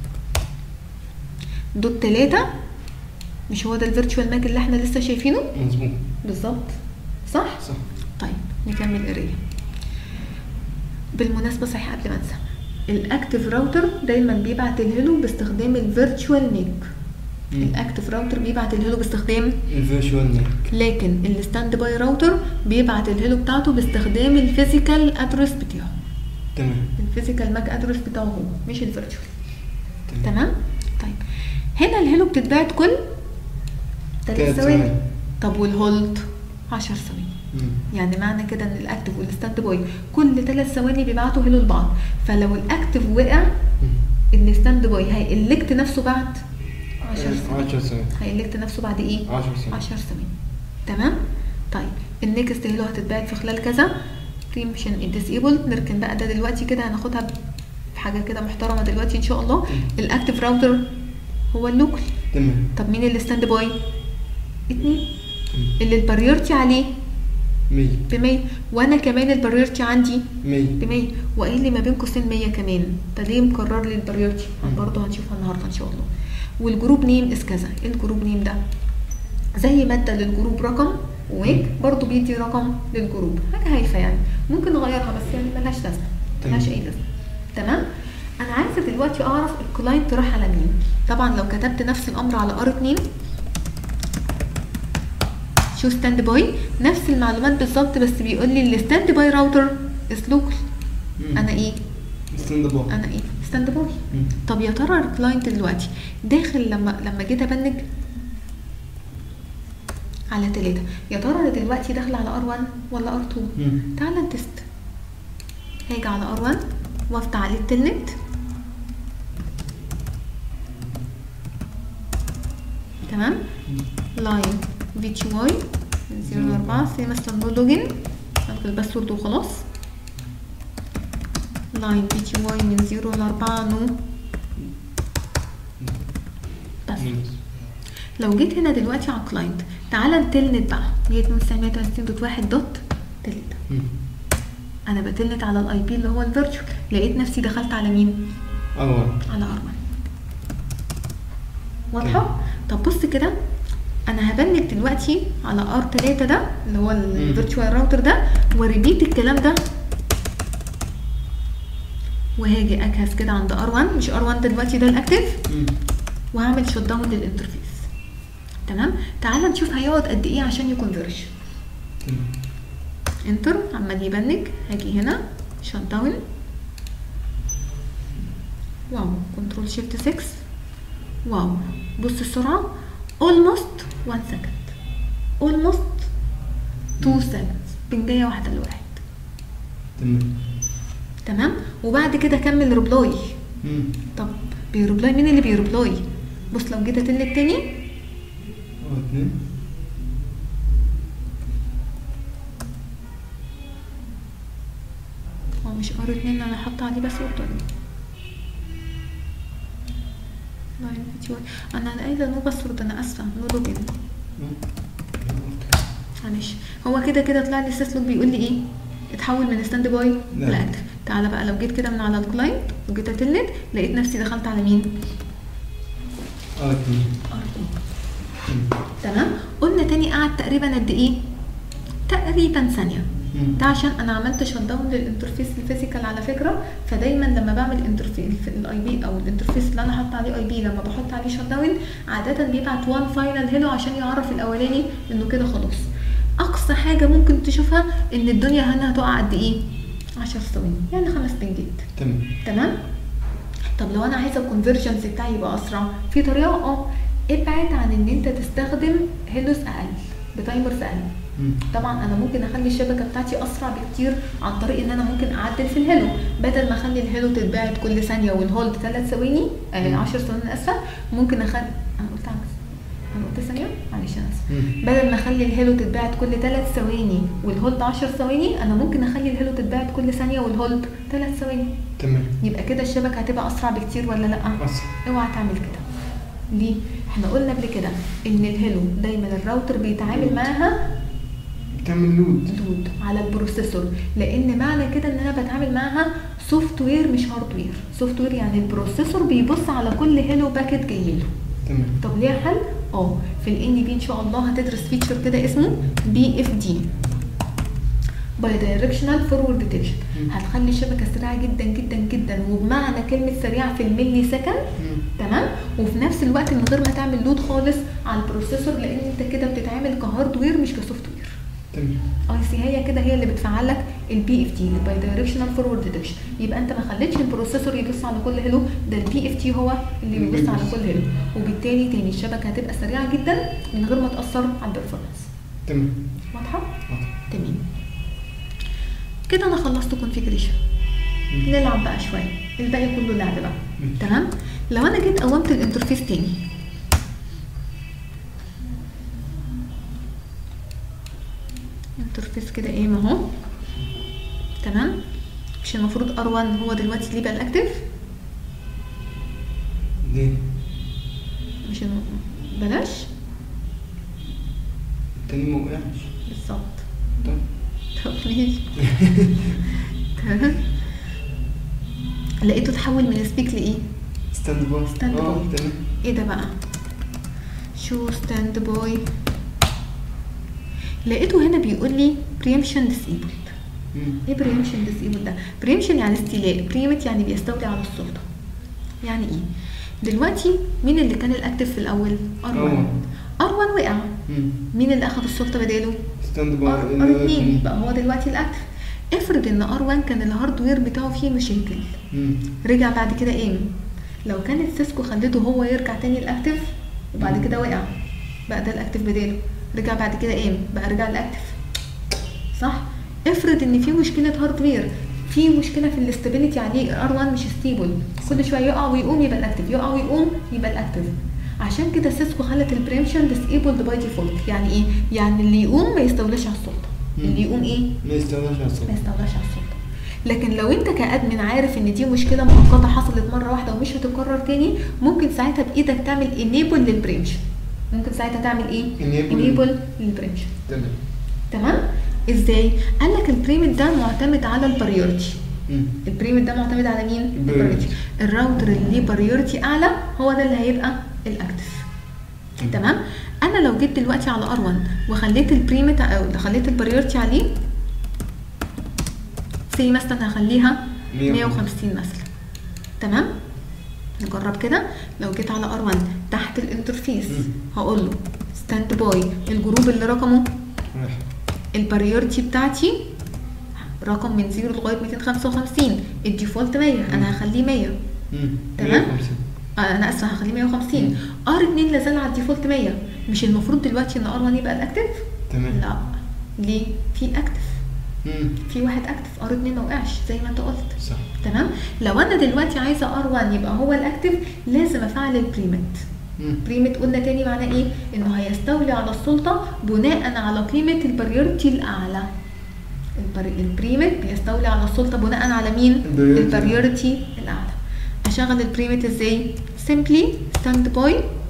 Speaker 1: دوت ثلاثة مش هو ده الفيرتشوال ماك اللي احنا لسه شايفينه
Speaker 2: مظبوط
Speaker 1: بالظبط صح
Speaker 2: صح
Speaker 1: طيب نكمل قرايه بالمناسبه صحيح قبل ما انسى الاكتف راوتر دايما بيبعت الهيلو باستخدام الفيرتشوال ميك
Speaker 2: مم.
Speaker 1: الاكتف راوتر بيبعت الهيلو باستخدام
Speaker 2: الفيرشوال ماك
Speaker 1: لكن الستاند باي راوتر بيبعت الهيلو بتاعته باستخدام الفيزيكال ادرس بتاعه
Speaker 2: تمام
Speaker 1: الفيزيكال ماك ادرس بتاعه هو مش الفيرتشوال
Speaker 2: تمام
Speaker 1: تمام طيب هنا الهيلو بتتبعت كل
Speaker 2: تلات
Speaker 1: 3 ثواني
Speaker 2: ثواني.
Speaker 1: طب والهولد 10 ثواني
Speaker 2: مم.
Speaker 1: يعني معنى كده ان الاكتف والستاند باي كل ثلاث ثواني بيبعتوا هيلو لبعض فلو الاكتف وقع
Speaker 2: مم.
Speaker 1: الستاند باي هيلكت نفسه بعد 10
Speaker 2: آه،
Speaker 1: ثواني
Speaker 2: عشر ثواني
Speaker 1: هيلكت نفسه بعد ايه
Speaker 2: 10 ثواني
Speaker 1: 10 ثواني تمام طيب النكست هيلو هتتبعت في خلال كذا بريمشن ديسيبل نركن بقى ده دلوقتي كده هناخدها في حاجه كده محترمه دلوقتي ان شاء الله الاكتف راوتر هو اللوكل
Speaker 2: تمام
Speaker 1: طب مين الستاند باي اتنين
Speaker 2: تمام.
Speaker 1: اللي الباريرتي عليه
Speaker 2: 100
Speaker 1: ب 100 وانا كمان الباريرتي عندي
Speaker 2: 100
Speaker 1: ب 100 وقايل لي ما بين قوسين 100 كمان ده ليه مكرر لي الباريرتي
Speaker 2: مم.
Speaker 1: برضه هنشوفها النهارده ان شاء الله والجروب نيم از كذا ايه الجروب نيم ده زي ماده للجروب رقم ويك برضه بيدي رقم للجروب حاجه هايفه يعني ممكن نغيرها بس يعني ملهاش لازمه ملهاش
Speaker 2: تمام.
Speaker 1: اي لازمه تمام انا عايزه دلوقتي اعرف الكلاينت راح على مين طبعا لو كتبت نفس الامر على ار 2 شو ستاند باي نفس المعلومات بالظبط بس بيقول لي الستاند باي راوتر از لوكال
Speaker 2: مم.
Speaker 1: انا ايه
Speaker 2: ستاند اب
Speaker 1: انا ايه ستاند باي
Speaker 2: مم.
Speaker 1: طب يا ترى الكلاينت دلوقتي داخل لما لما جيت ابنج على تلاتة يا ترى انا دلوقتي داخله على ار 1 ولا ار 2
Speaker 2: مم.
Speaker 1: تعالى نتست هاجي على ار 1 وافتح عليه التلنت تمام لاين في تي واي من 0 ل 4 زي مثلا نو لوجن الغي الباسورد وخلاص لاين في تي واي من 0 ل 4 نو بس
Speaker 2: مم.
Speaker 1: لو جيت هنا دلوقتي على الكلاينت تعالى نتلنت بقى 192.168.1 دوت تلاتة
Speaker 2: مم.
Speaker 1: انا بتلنت على الاي بي اللي هو الفيرتشوال لقيت نفسي دخلت على مين
Speaker 2: اه
Speaker 1: على ار 1 واضحه طب بص كده انا هبنك دلوقتي على ار 3 ده اللي هو الفيرتشوال راوتر ده وريبيت الكلام ده وهاجي اجهز كده عند ار 1 مش ار 1 ده دلوقتي ده الاكتف
Speaker 2: مم.
Speaker 1: وهعمل شوت داون للانترفيس تمام تعال نشوف هيقعد قد ايه عشان يكونفرج
Speaker 2: تمام.
Speaker 1: انتر عمال يبنج هاجي هنا شوت داون واو كنترول شيفت 6 واو بص السرعه almost 1 second almost 2 seconds بنجايه واحده لواحد
Speaker 2: تمام
Speaker 1: تمام وبعد كده كمل ريبلاي
Speaker 2: مم.
Speaker 1: طب بيربلاي مين اللي بيربلاي بص لو جيت اتلك تاني
Speaker 2: اه اتنين
Speaker 1: هو مش ار اتنين انا حاطه عليه باسورد ولا ايه لاين في تي واي. انا قايله نو باسورد انا اسفه نو لوجن
Speaker 2: مم.
Speaker 1: معلش هو كده كده طلع لي سيسلوك بيقول لي ايه اتحول من ستاند باي
Speaker 2: لا.
Speaker 1: لاكتف تعالى بقى لو جيت كده من على الكلاينت وجيت اتلت لقيت نفسي دخلت على مين
Speaker 2: اه اتنين
Speaker 1: ار
Speaker 2: مم.
Speaker 1: تمام قلنا تاني قعد تقريبا قد ايه تقريبا ثانيه
Speaker 2: مم.
Speaker 1: ده عشان انا عملت شت داون للانترفيس الفيزيكال على فكره فدايما لما بعمل انترفيس الاي بي او الانترفيس اللي انا حاطه عليه اي بي لما بحط عليه شت داون عاده بيبعت وان فاينل هيلو عشان يعرف الاولاني انه كده خلاص اقصى حاجه ممكن تشوفها ان الدنيا هنا هتقع قد ايه 10 ثواني يعني خمس بنجات
Speaker 2: تمام
Speaker 1: تمام طب لو انا عايزه الكونفرجنس بتاعي يبقى اسرع في طريقه اه ابعد عن ان انت تستخدم هيلوز اقل بتايمرز اقل
Speaker 2: مم.
Speaker 1: طبعا انا ممكن اخلي الشبكه بتاعتي اسرع بكتير عن طريق ان انا ممكن اعدل في الهيلو بدل ما اخلي الهيلو تتباعد كل ثانيه والهولد ثلاث ثواني آه 10 ثواني أنا اسفه ممكن اخلي انا قلت عكس انا قلت ثانيه معلش انا اسفه
Speaker 2: مم.
Speaker 1: بدل ما اخلي الهيلو تتباعد كل ثلاث ثواني والهولد 10 ثواني انا ممكن اخلي الهيلو تتباعد كل ثانيه والهولد ثلاث ثواني
Speaker 2: تمام
Speaker 1: يبقى كده الشبكه هتبقى اسرع بكتير ولا لا
Speaker 2: أسرع
Speaker 1: اوعى تعمل كده ليه احنا قلنا قبل كده ان الهيلو دايما الراوتر بيتعامل معاها
Speaker 2: بتعمل لود
Speaker 1: لود على البروسيسور لان معنى كده ان انا بتعامل معاها سوفت وير مش هارد وير سوفت وير يعني البروسيسور بيبص علا كل هيلو باكيت جاي له
Speaker 2: تمام
Speaker 1: طب ليه حل اه في الان بي ان شاء الله هتدرس فيتشر كده اسمه بي اف دي باي دايركشنال فورورد ديتكشن
Speaker 2: مم.
Speaker 1: هتخلي الشبكه سريعه جدا جدا جدا وبمعنى كلمه سريعه في الملي سكند
Speaker 2: مم.
Speaker 1: تمام وفي نفس الوقت من غير ما تعمل لود خالص على البروسيسور لان انت كده بتتعامل كهاردوير مش كسوفت وير
Speaker 2: تمام
Speaker 1: اي سي هي كده هي اللي بتفعل لك البي اف تي الباي دايركشنال فورورد ديتكشن يبقى انت ما خليتش البروسيسور يبص على كل هيلو ده البي اف تي هو اللي بيبص على كل هيلو وبالتالي تاني الشبكه هتبقى سريعه جدا من غير ما تاثر على البرفورمانس
Speaker 2: تمام
Speaker 1: واضحه
Speaker 2: واضح.
Speaker 1: تمام كده انا خلصت كونفيجريشن
Speaker 2: مم.
Speaker 1: نلعب بقى شويه الباقي كله لعب بقى
Speaker 2: مم.
Speaker 1: تمام لو انا جيت قومت الانترفيس تاني انترفيس كده ايه ما هو تمام مش المفروض ار1 هو دلوقتي ليه بقى الاكتف
Speaker 2: ليه؟
Speaker 1: مش الم... بلاش
Speaker 2: التاني ما وقعش
Speaker 1: بالظبط
Speaker 2: طب
Speaker 1: طب ماشي تمام لقيته اتحول من سبيك لايه
Speaker 2: ستاند باي
Speaker 1: ستاند
Speaker 2: اه
Speaker 1: باي.
Speaker 2: تمام
Speaker 1: ايه ده بقى شو ستاند باي لقيته هنا بيقول لي بريمشن ديسيبلد
Speaker 2: مم.
Speaker 1: ايه بريمشن ديسيبل ده بريمشن يعني استيلاء بريمت يعني بيستولي على السلطه يعني ايه دلوقتي مين اللي كان الاكتف في الاول ار1
Speaker 2: اه.
Speaker 1: ار1 وقع
Speaker 2: مم.
Speaker 1: مين اللي اخد السلطه بداله
Speaker 2: ستاند
Speaker 1: ار
Speaker 2: باي
Speaker 1: ار 2 بقى هو دلوقتي الاكتف افرض ان ار 1 كان الهاردوير بتاعه فيه مشاكل
Speaker 2: مم.
Speaker 1: رجع بعد كده ايه لو كانت سيسكو خلته هو يرجع تاني الاكتف وبعد كده وقع بقى ده الاكتف بداله رجع بعد كده ايه بقى رجع الاكتف صح افرض ان في مشكله هاردوير في مشكله في الاستابيليتي عليه ار 1 مش ستيبل كل شويه يقع ويقوم يبقى الاكتف يقع ويقوم يبقى الاكتف عشان كده سيسكو خلت البريمشن ديسيبلد باي ديفولت يعني ايه يعني اللي يقوم ما يستوليش على السلطه
Speaker 2: مم.
Speaker 1: اللي يقوم ايه
Speaker 2: ما يستوعبش على الصوت
Speaker 1: ما يستولاش على السلطه لكن لو انت كادمن عارف ان دي مشكله مؤقته حصلت مره واحده ومش هتتكرر تاني ممكن ساعتها بايدك تعمل انيبل للبريمشن ممكن ساعتها تعمل ايه
Speaker 2: Enable.
Speaker 1: انيبل للبريمشن
Speaker 2: تمام
Speaker 1: تمام ازاي قال لك البريمت ده معتمد على البريورتي
Speaker 2: مم.
Speaker 1: البريمت ده معتمد على مين
Speaker 2: البريورتي.
Speaker 1: الراوتر اللي ليه بريورتي اعلى هو ده اللي هيبقى الاكتف تمام انا لو جيت دلوقتي على ار1 وخليت البريمت او خليت البريورتي عليه سي مثلا هخليها
Speaker 2: 150
Speaker 1: 150 مثلا تمام نجرب كده لو جيت على ار1 تحت الانترفيس
Speaker 2: مم.
Speaker 1: هقول له ستاند باي الجروب اللي رقمه
Speaker 2: واحد
Speaker 1: البريورتي بتاعتي رقم من 0 لغايه 255 الديفولت 100 انا هخليه 100
Speaker 2: مم.
Speaker 1: تمام.
Speaker 2: 150.
Speaker 1: آه، انا اسفه هخليه 150 ار 2 لازال على الديفولت 100 مش المفروض دلوقتي ان ار 1 يبقى الاكتف
Speaker 2: تمام
Speaker 1: لا ليه في اكتف
Speaker 2: مم.
Speaker 1: في واحد اكتف ار 2 ما وقعش زي ما انت قلت
Speaker 2: صح
Speaker 1: تمام لو انا دلوقتي عايزه ار 1 يبقى هو الاكتف لازم افعل البريمت
Speaker 2: مم.
Speaker 1: بريمت قلنا تاني معناه ايه انه هيستولي على السلطه بناء على قيمه البريورتي الاعلى البر... البريمت بيستولي على السلطه بناء على مين
Speaker 2: البريورتي.
Speaker 1: البريورتي الاعلى اشغل البريمت ازاي simply stand by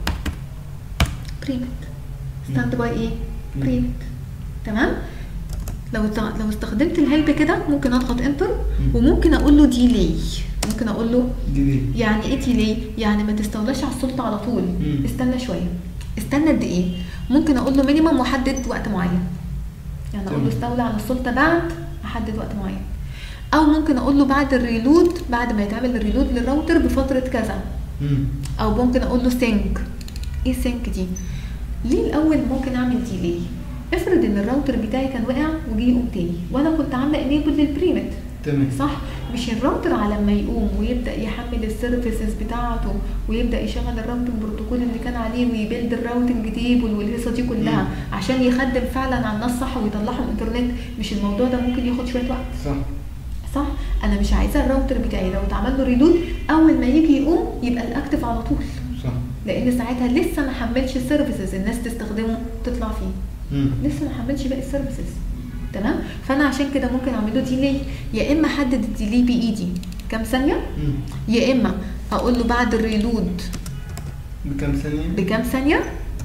Speaker 1: بريمت stand by ايه
Speaker 2: مم.
Speaker 1: بريمت تمام لو است- لو استخدمت الهيلب كده ممكن اضغط انتر
Speaker 2: مم.
Speaker 1: وممكن اقول له ديلي ممكن اقول له
Speaker 2: دي دي
Speaker 1: يعني ايه ديلي يعني ما تستولاش على السلطه على طول
Speaker 2: مم.
Speaker 1: استنى شويه استنى قد ايه ممكن اقول له مينيمم واحدد وقت معين يعني اقول له
Speaker 2: تمام.
Speaker 1: استولى على السلطه بعد احدد وقت معين او ممكن اقول له بعد الريلود بعد ما يتعمل الريلود للراوتر بفتره كذا
Speaker 2: مم.
Speaker 1: او ممكن اقول له سينك ايه سينك دي ليه الاول ممكن اعمل ديلي افرض ان الراوتر بتاعي كان وقع وجي يقوم تاني وانا كنت عامله انيبل للبريمت
Speaker 2: تمام
Speaker 1: صح مش الراوتر على ما يقوم ويبدا يحمل السيرفيسز بتاعته ويبدا يشغل الراوتنج بروتوكول اللي كان عليه ويبيلد الراوتنج تيبل والهيصه دي كلها
Speaker 2: مم.
Speaker 1: عشان يخدم فعلا على الناس صح ويطلعهم الانترنت مش الموضوع ده ممكن ياخد شويه وقت
Speaker 2: صح
Speaker 1: صح انا مش عايزه الراوتر بتاعي لو اتعمل له ريلود اول ما يجي يقوم يبقى الاكتف على طول
Speaker 2: صح
Speaker 1: لان ساعتها لسه ما حملش السيرفيسز الناس تستخدمه تطلع فيه
Speaker 2: مم.
Speaker 1: لسه ما حملش باقي السيرفيسز تمام فانا عشان كده ممكن اعمل له ديلي يا اما احدد الديلي بايدي كام ثانيه
Speaker 2: مم.
Speaker 1: يا اما اقول له بعد الريلود
Speaker 2: بكام ثانية؟
Speaker 1: بكام ثانيه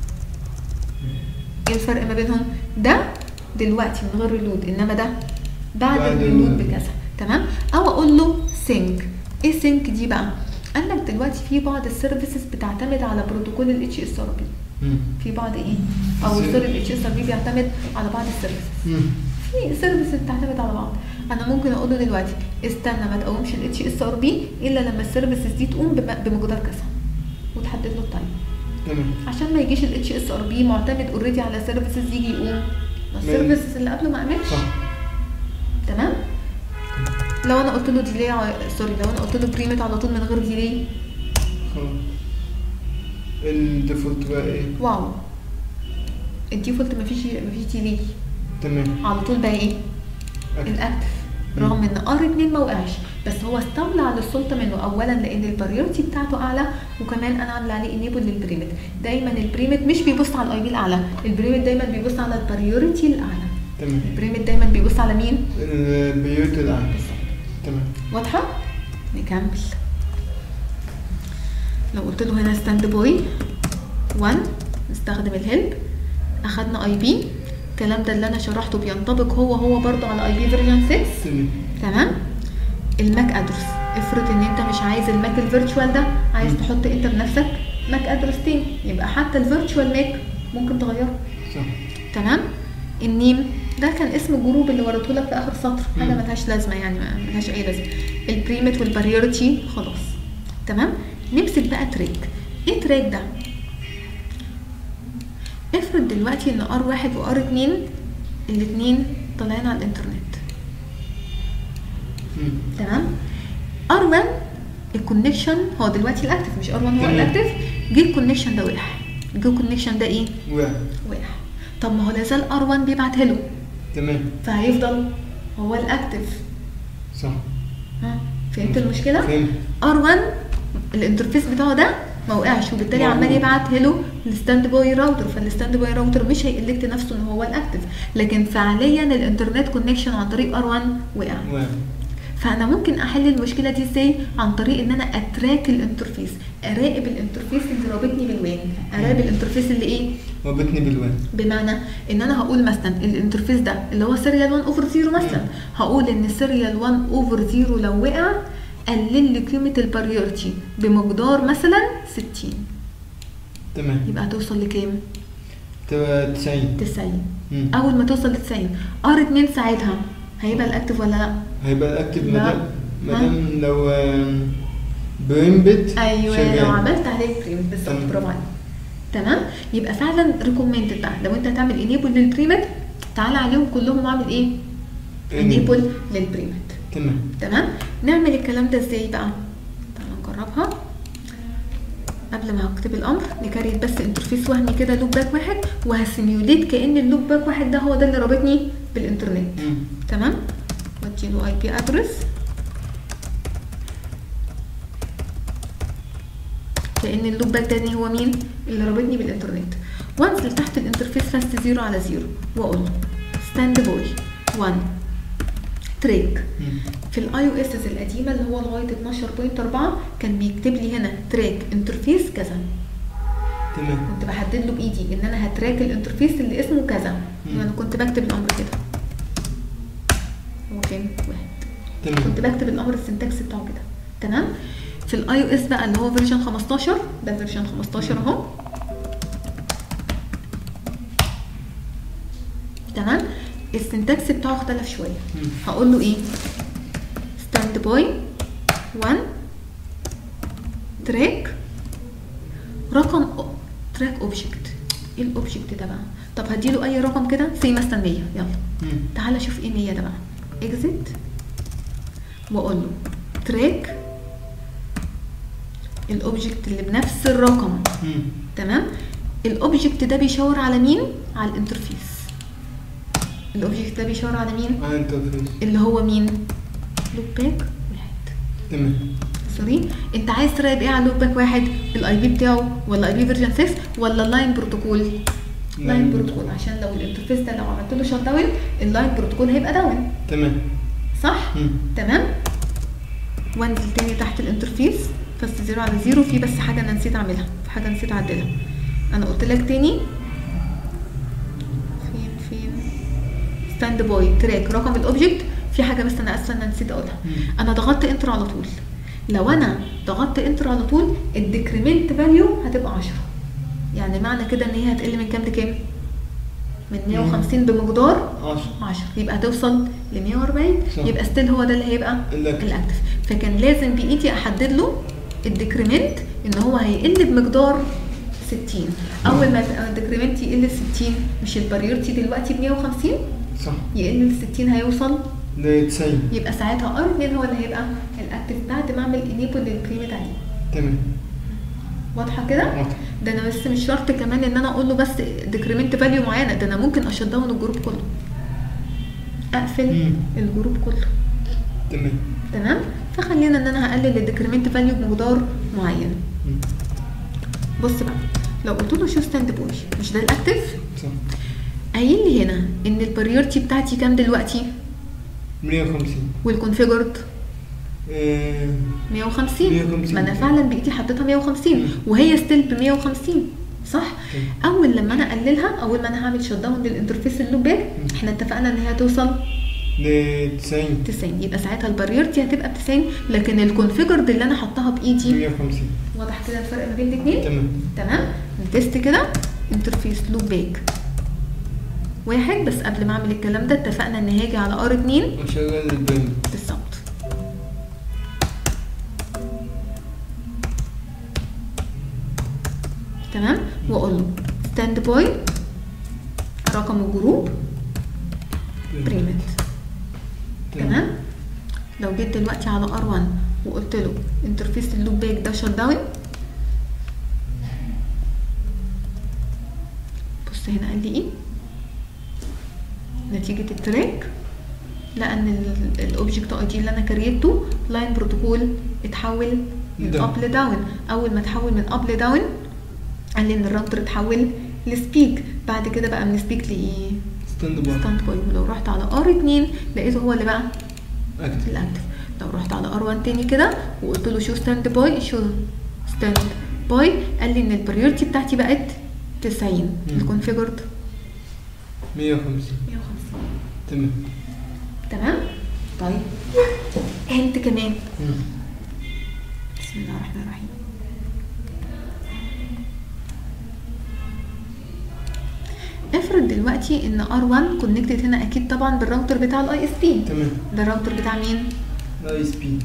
Speaker 1: ايه الفرق ما بينهم ده دلوقتي من غير ريلود انما ده بعد
Speaker 2: بعد
Speaker 1: الريلود
Speaker 2: ال-
Speaker 1: بكذا تمام او اقول له سينك ايه سينك دي بقى قال لك دلوقتي في بعض السيرفيسز بتعتمد على بروتوكول الاتش اس ار بي
Speaker 2: مم.
Speaker 1: في بعض ايه او
Speaker 2: سير-
Speaker 1: سوري الاتش اس ار بي بيعتمد على بعض السيرفيسز
Speaker 2: مم.
Speaker 1: في سيرفيسز بتعتمد على بعض انا ممكن اقول له دلوقتي استنى ما تقومش الاتش اس ار بي الا لما السيرفيسز دي تقوم بم- بمقدار كذا وتحدد له التايم
Speaker 2: تمام
Speaker 1: عشان ما يجيش الاتش اس ار بي معتمد اوريدي على سيرفيسز يجي يقوم ما
Speaker 2: ما-
Speaker 1: السيرفيسز اللي قبله ما عملش
Speaker 2: صح
Speaker 1: تمام لو انا قلت له ديلي ع- سوري لو انا قلت له بريمت على طول من غير ديلي
Speaker 2: خلاص الديفولت بقى ايه؟
Speaker 1: واو الديفولت مفيش مفيش ديلي
Speaker 2: تمام
Speaker 1: على طول بقى ايه
Speaker 2: أكتف.
Speaker 1: الاكتف رغم ان ار 2 ما وقعش بس هو استولى على السلطه منه اولا لان البريورتي بتاعته اعلى وكمان انا عامله عليه انيبل للبريمت دايما البريمت مش بيبص على الاي بي الاعلى البريمت دايما بيبص على البريورتي الاعلى
Speaker 2: تمام
Speaker 1: البريمت دايما بيبص على مين
Speaker 2: البيوت الأعلى تمام
Speaker 1: واضحه نكمل لو قلت له هنا ستاند باي 1 نستخدم الهيلب اخدنا اي بي الكلام ده اللي انا شرحته بينطبق هو هو برضو على اي بي فيرجن 6
Speaker 2: تمام
Speaker 1: تمام الماك ادرس افرض ان انت مش عايز الماك الفيرتشوال ده عايز
Speaker 2: مم.
Speaker 1: تحط انت بنفسك ماك ادرس تاني يبقى حتى الفيرتشوال ماك ممكن تغيره
Speaker 2: صح
Speaker 1: تمام النيم ده كان اسم الجروب اللي وريته لك في اخر سطر حاجه
Speaker 2: مم.
Speaker 1: ملهاش لازمه يعني ما- ملهاش اي لازمه البريمت والبريورتي خلاص تمام نمسك بقى تريك ايه تريك ده افرض دلوقتي ان ار واحد وار اتنين الاتنين طالعين على الانترنت
Speaker 2: مم.
Speaker 1: تمام ار 1 الكونكشن هو دلوقتي الاكتف مش ار 1 هو
Speaker 2: تمام.
Speaker 1: الاكتف جه الكونكشن ده وقع جه الكونكشن ده ايه
Speaker 2: واحد
Speaker 1: وقع طب ما هو لازال ار 1 بيبعت له
Speaker 2: تمام
Speaker 1: فهيفضل هو الاكتف
Speaker 2: صح
Speaker 1: ها فهمت المشكله
Speaker 2: فهمت
Speaker 1: ار 1 الانترفيس بتاعه ده ما وقعش وبالتالي
Speaker 2: موجود.
Speaker 1: عمال يبعت له الستاند باي راوتر فالستاند باي راوتر مش هيقلكت نفسه ان هو الاكتف لكن فعليا الانترنت كونكشن عن طريق ار 1 وقع
Speaker 2: واحد
Speaker 1: فانا ممكن احل المشكله دي ازاي عن طريق ان انا اتراك الانترفيس اراقب الانترفيس اللي رابطني بالوان اراقب الانترفيس اللي ايه
Speaker 2: ربطني بالوان
Speaker 1: بمعنى ان انا هقول مثلا الانترفيس ده اللي هو سيريال 1 اوفر 0 مثلا
Speaker 2: مم.
Speaker 1: هقول ان سيريال 1 اوفر 0 لو وقع قلل لي قيمه الباريورتي بمقدار مثلا 60
Speaker 2: تمام
Speaker 1: يبقى هتوصل لكام
Speaker 2: تبقى 90
Speaker 1: 90
Speaker 2: مم.
Speaker 1: اول ما توصل ل 90 ار 2 ساعتها هيبقى الاكتف ولا لا
Speaker 2: هيبقى الاكتف
Speaker 1: لا.
Speaker 2: مادام مادام لو آم، بريم بت
Speaker 1: ايوه
Speaker 2: شغال.
Speaker 1: لو عملت عليه بريمت بالظبط
Speaker 2: تمام.
Speaker 1: برافو عليك تمام يبقى فعلا ريكومندد بقى لو انت هتعمل انيبل للبريمت تعالى عليهم كلهم واعمل ايه انيبل للبريمت
Speaker 2: تمام
Speaker 1: تمام نعمل الكلام ده ازاي بقى تعالى نجربها قبل ما هكتب الامر نكريت بس انترفيس وهمي كده لوب باك واحد وهسيميوليت كان اللوب باك واحد ده هو ده اللي رابطني بالانترنت
Speaker 2: مم.
Speaker 1: تمام واديله اي بي ادرس لان اللوب باك ده هو مين اللي رابطني بالانترنت وانزل تحت الانترفيس فاست زيرو على زيرو واقول له ستاند باي 1 تريك
Speaker 2: مم.
Speaker 1: في الاي او اس القديمه اللي هو لغايه 12.4 كان بيكتب لي هنا تراك انترفيس كذا
Speaker 2: تمام
Speaker 1: كنت بحدد له بايدي ان انا هتراك الانترفيس اللي اسمه كذا
Speaker 2: مم.
Speaker 1: انا كنت بكتب الامر كده هو كام واحد
Speaker 2: تمام
Speaker 1: كنت بكتب الامر السنتكس بتاعه كده تمام في الاي او اس بقى اللي هو فيرجن 15 ده فيرجن 15 اهو تمام السنتكس بتاعه اختلف شويه
Speaker 2: مم.
Speaker 1: هقول له ايه ستاند باي 1 تراك رقم تراك اوبجكت ايه الاوبجكت ده بقى طب هديله اي رقم كده زي مثلا 100 يلا
Speaker 2: مم.
Speaker 1: تعالى شوف ايه 100 ده بقى اكزit واقول له تراك الاوبجكت اللي بنفس الرقم
Speaker 2: مم.
Speaker 1: تمام الاوبجكت ده بيشاور على مين على الانترفيس الاوبجكت ده بيشاور على مين
Speaker 2: اه انترفيس
Speaker 1: اللي هو مين لوب باك واحد
Speaker 2: تمام
Speaker 1: سوري انت عايز تراقب ايه على لوب باك واحد الاي بي بتاعه ولا اي بي فيرجن 6 ولا اللاين بروتوكول لاين بروتوكول عشان لو الانترفيس ده لو عملت له شات داون اللاين بروتوكول هيبقى داون
Speaker 2: تمام
Speaker 1: صح
Speaker 2: مم.
Speaker 1: تمام وانزل تاني تحت الانترفيس فاست زيرو على زيرو في بس حاجه انا نسيت اعملها في حاجه نسيت اعدلها انا قلت لك تاني فين فين ستاند باي تراك رقم الاوبجكت في حاجه بس انا اسفه انا نسيت اقولها
Speaker 2: مم.
Speaker 1: انا ضغطت انتر على طول لو انا ضغطت انتر على طول الديكريمنت فاليو هتبقى 10 يعني معنى كده ان هي هتقل من كام لكام من 150 بمقدار
Speaker 2: 10
Speaker 1: 10 يبقى هتوصل ل 140
Speaker 2: صح.
Speaker 1: يبقى ستيل هو ده اللي هيبقى
Speaker 2: الأكتف.
Speaker 1: الاكتف فكان لازم بايدي احدد له الديكريمنت ان هو هيقل بمقدار 60 اول ما الديكريمنت يقل ل 60 مش الباريورتي دلوقتي ب 150
Speaker 2: صح
Speaker 1: يقل ل 60 هيوصل
Speaker 2: ل 90
Speaker 1: يبقى ساعتها ار 2 هو اللي هيبقى الاكتف بعد ما اعمل انيبل للبريمت عليه
Speaker 2: تمام
Speaker 1: واضحه كده
Speaker 2: واضح.
Speaker 1: ده انا بس مش شرط كمان ان انا اقول له بس ديكريمنت فاليو معينه ده انا ممكن اشت داون الجروب كله اقفل
Speaker 2: مم.
Speaker 1: الجروب كله
Speaker 2: تمام
Speaker 1: تمام فخلينا ان انا هقلل الديكريمنت فاليو بمقدار معين
Speaker 2: مم.
Speaker 1: بص بقى لو قلت له شو ستاند بوي مش ده الاكتف
Speaker 2: صح
Speaker 1: قايل لي هنا ان البريورتي بتاعتي كام دلوقتي
Speaker 2: 150
Speaker 1: والكونفيجرد
Speaker 2: آه،
Speaker 1: 150
Speaker 2: 150.
Speaker 1: ما انا فعلا بايدي حطيتها 150
Speaker 2: مم.
Speaker 1: وهي ستيل ب 150 صح
Speaker 2: تمام.
Speaker 1: اول لما انا اقللها اول ما انا هعمل شت داون للانترفيس اللوب باك
Speaker 2: مم.
Speaker 1: احنا اتفقنا ان هي هتوصل
Speaker 2: ل 90
Speaker 1: 90 يبقى ساعتها البريورتي هتبقى ب 90 لكن الكونفيجرد اللي انا حطاها بايدي
Speaker 2: 150
Speaker 1: واضح كده الفرق ما بين الاثنين
Speaker 2: تمام
Speaker 1: تمام نتست كده انترفيس لوب باك واحد بس قبل ما اعمل الكلام ده اتفقنا ان هاجي على ار 2
Speaker 2: وشغل البريم
Speaker 1: بالظبط تمام واقول له ستاند باي رقم الجروب بريمت تمام لو جيت دلوقتي على ار1 وقلت له انترفيس اللوب باك ده شت داون بص هنا قال لي ايه نتيجة التراك لان الاوبجكت اي دي اللي انا كريته لاين بروتوكول اتحول من
Speaker 2: Down.
Speaker 1: اب لداون اول ما اتحول من اب لداون قال لي ان الراوتر اتحول لسبيك بعد كده بقى من سبيك لايه
Speaker 2: ستاند باي
Speaker 1: ستاند باي ولو رحت على ار 2 لقيته هو اللي بقى
Speaker 2: اكتف
Speaker 1: الاكتف لو رحت على ار 1 تاني كده وقلت له شو ستاند باي شو ستاند باي قال لي ان البريورتي بتاعتي بقت 90 الكونفيجرد
Speaker 2: 150
Speaker 1: 150
Speaker 2: تمام
Speaker 1: تمام طيب هنت كمان
Speaker 2: مم.
Speaker 1: بسم الله الرحمن الرحيم افرض دلوقتي ان ار1 كونكتد هنا اكيد طبعا بالراوتر بتاع الاي اس بي
Speaker 2: تمام
Speaker 1: ده الراوتر بتاع مين
Speaker 2: اي اس بي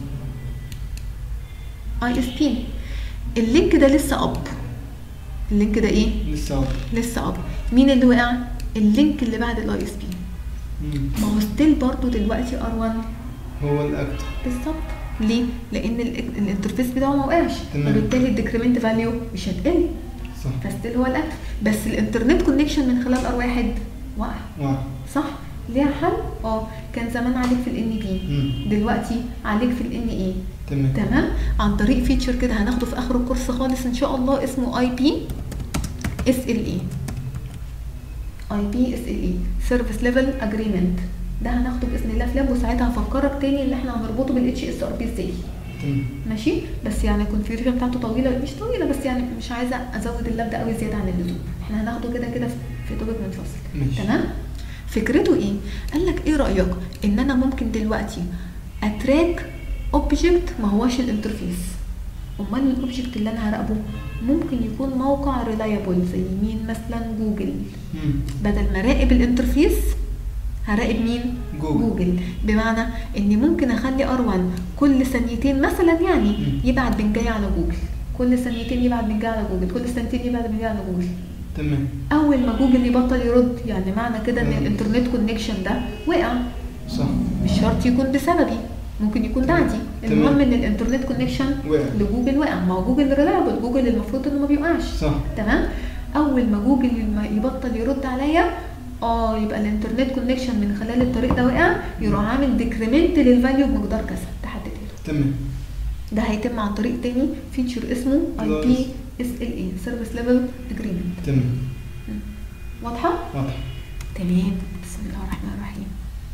Speaker 1: اي اس بي اللينك ده لسه اب اللينك ده ايه
Speaker 2: لسه عارف.
Speaker 1: لسه اب مين اللي وقع اللينك اللي بعد الاي اس بي
Speaker 2: مم.
Speaker 1: ما هو ستيل برضه دلوقتي ار1
Speaker 2: هو الاكتف
Speaker 1: بالظبط ليه لان ال- الانترفيس بتاعه ما وقعش
Speaker 2: تمام.
Speaker 1: وبالتالي الديكريمنت فاليو مش هتقل
Speaker 2: صح
Speaker 1: فستيل هو الاكتف بس الانترنت كونكشن من خلال ار واحد وقع
Speaker 2: واحد
Speaker 1: صح ليها حل اه كان زمان عليك في الان بي
Speaker 2: مم.
Speaker 1: دلوقتي عليك في الان اي
Speaker 2: تمام
Speaker 1: تمام عن طريق فيتشر كده هناخده في اخر الكورس خالص ان شاء الله اسمه اي بي اس ال اي اي بي اس ال اي سيرفيس ليفل اجريمنت ده هناخده باذن الله في لاب وساعتها هفكرك تاني ان احنا هنربطه بالاتش اس ار بي ازاي
Speaker 2: تمام
Speaker 1: ماشي بس يعني الكونفيجريشن بتاعته طويله مش طويله بس يعني مش عايزه ازود اللاب ده قوي زياده عن اللزوم احنا هناخده كده كده في- في توبك منفصل
Speaker 2: ماشي.
Speaker 1: تمام فكرته ايه قال لك ايه رايك ان انا ممكن دلوقتي اتراك اوبجكت ما هوش الانترفيس امال الاوبجكت اللي انا هراقبه ممكن يكون موقع ريلايبل زي مين مثلا جوجل
Speaker 2: مم.
Speaker 1: بدل ما اراقب الانترفيس هراقب مين
Speaker 2: جوجل.
Speaker 1: جوجل بمعنى اني ممكن اخلي ار1 كل ثانيتين مثلا يعني
Speaker 2: مم.
Speaker 1: يبعت بنجاي على جوجل كل ثانيتين يبعت بنجاي على جوجل كل ثانيتين يبعت بنجاي على جوجل
Speaker 2: تمام
Speaker 1: اول ما جوجل يبطل يرد يعني معنى كده ان
Speaker 2: مم.
Speaker 1: الانترنت كونكشن ده وقع
Speaker 2: صح
Speaker 1: مش شرط يكون بسببي ممكن يكون بعدي
Speaker 2: تمام.
Speaker 1: المهم ان الانترنت كونكشن
Speaker 2: وقع.
Speaker 1: لجوجل وقع ما هو جوجل ريلايبل جوجل المفروض انه ما بيوقعش
Speaker 2: صح
Speaker 1: تمام اول ما جوجل يم- يبطل يرد عليا اه يبقى الانترنت كونكشن من خلال الطريق ده وقع يروح عامل ديكريمنت للفاليو بمقدار كذا تحدد له
Speaker 2: تمام
Speaker 1: ده هيتم عن طريق تاني فيتشر اسمه اي بي اس ال اي سيرفيس ليفل اجريمنت
Speaker 2: تمام
Speaker 1: واضحه
Speaker 2: واضح
Speaker 1: تمام بسم الله الرحمن الرحيم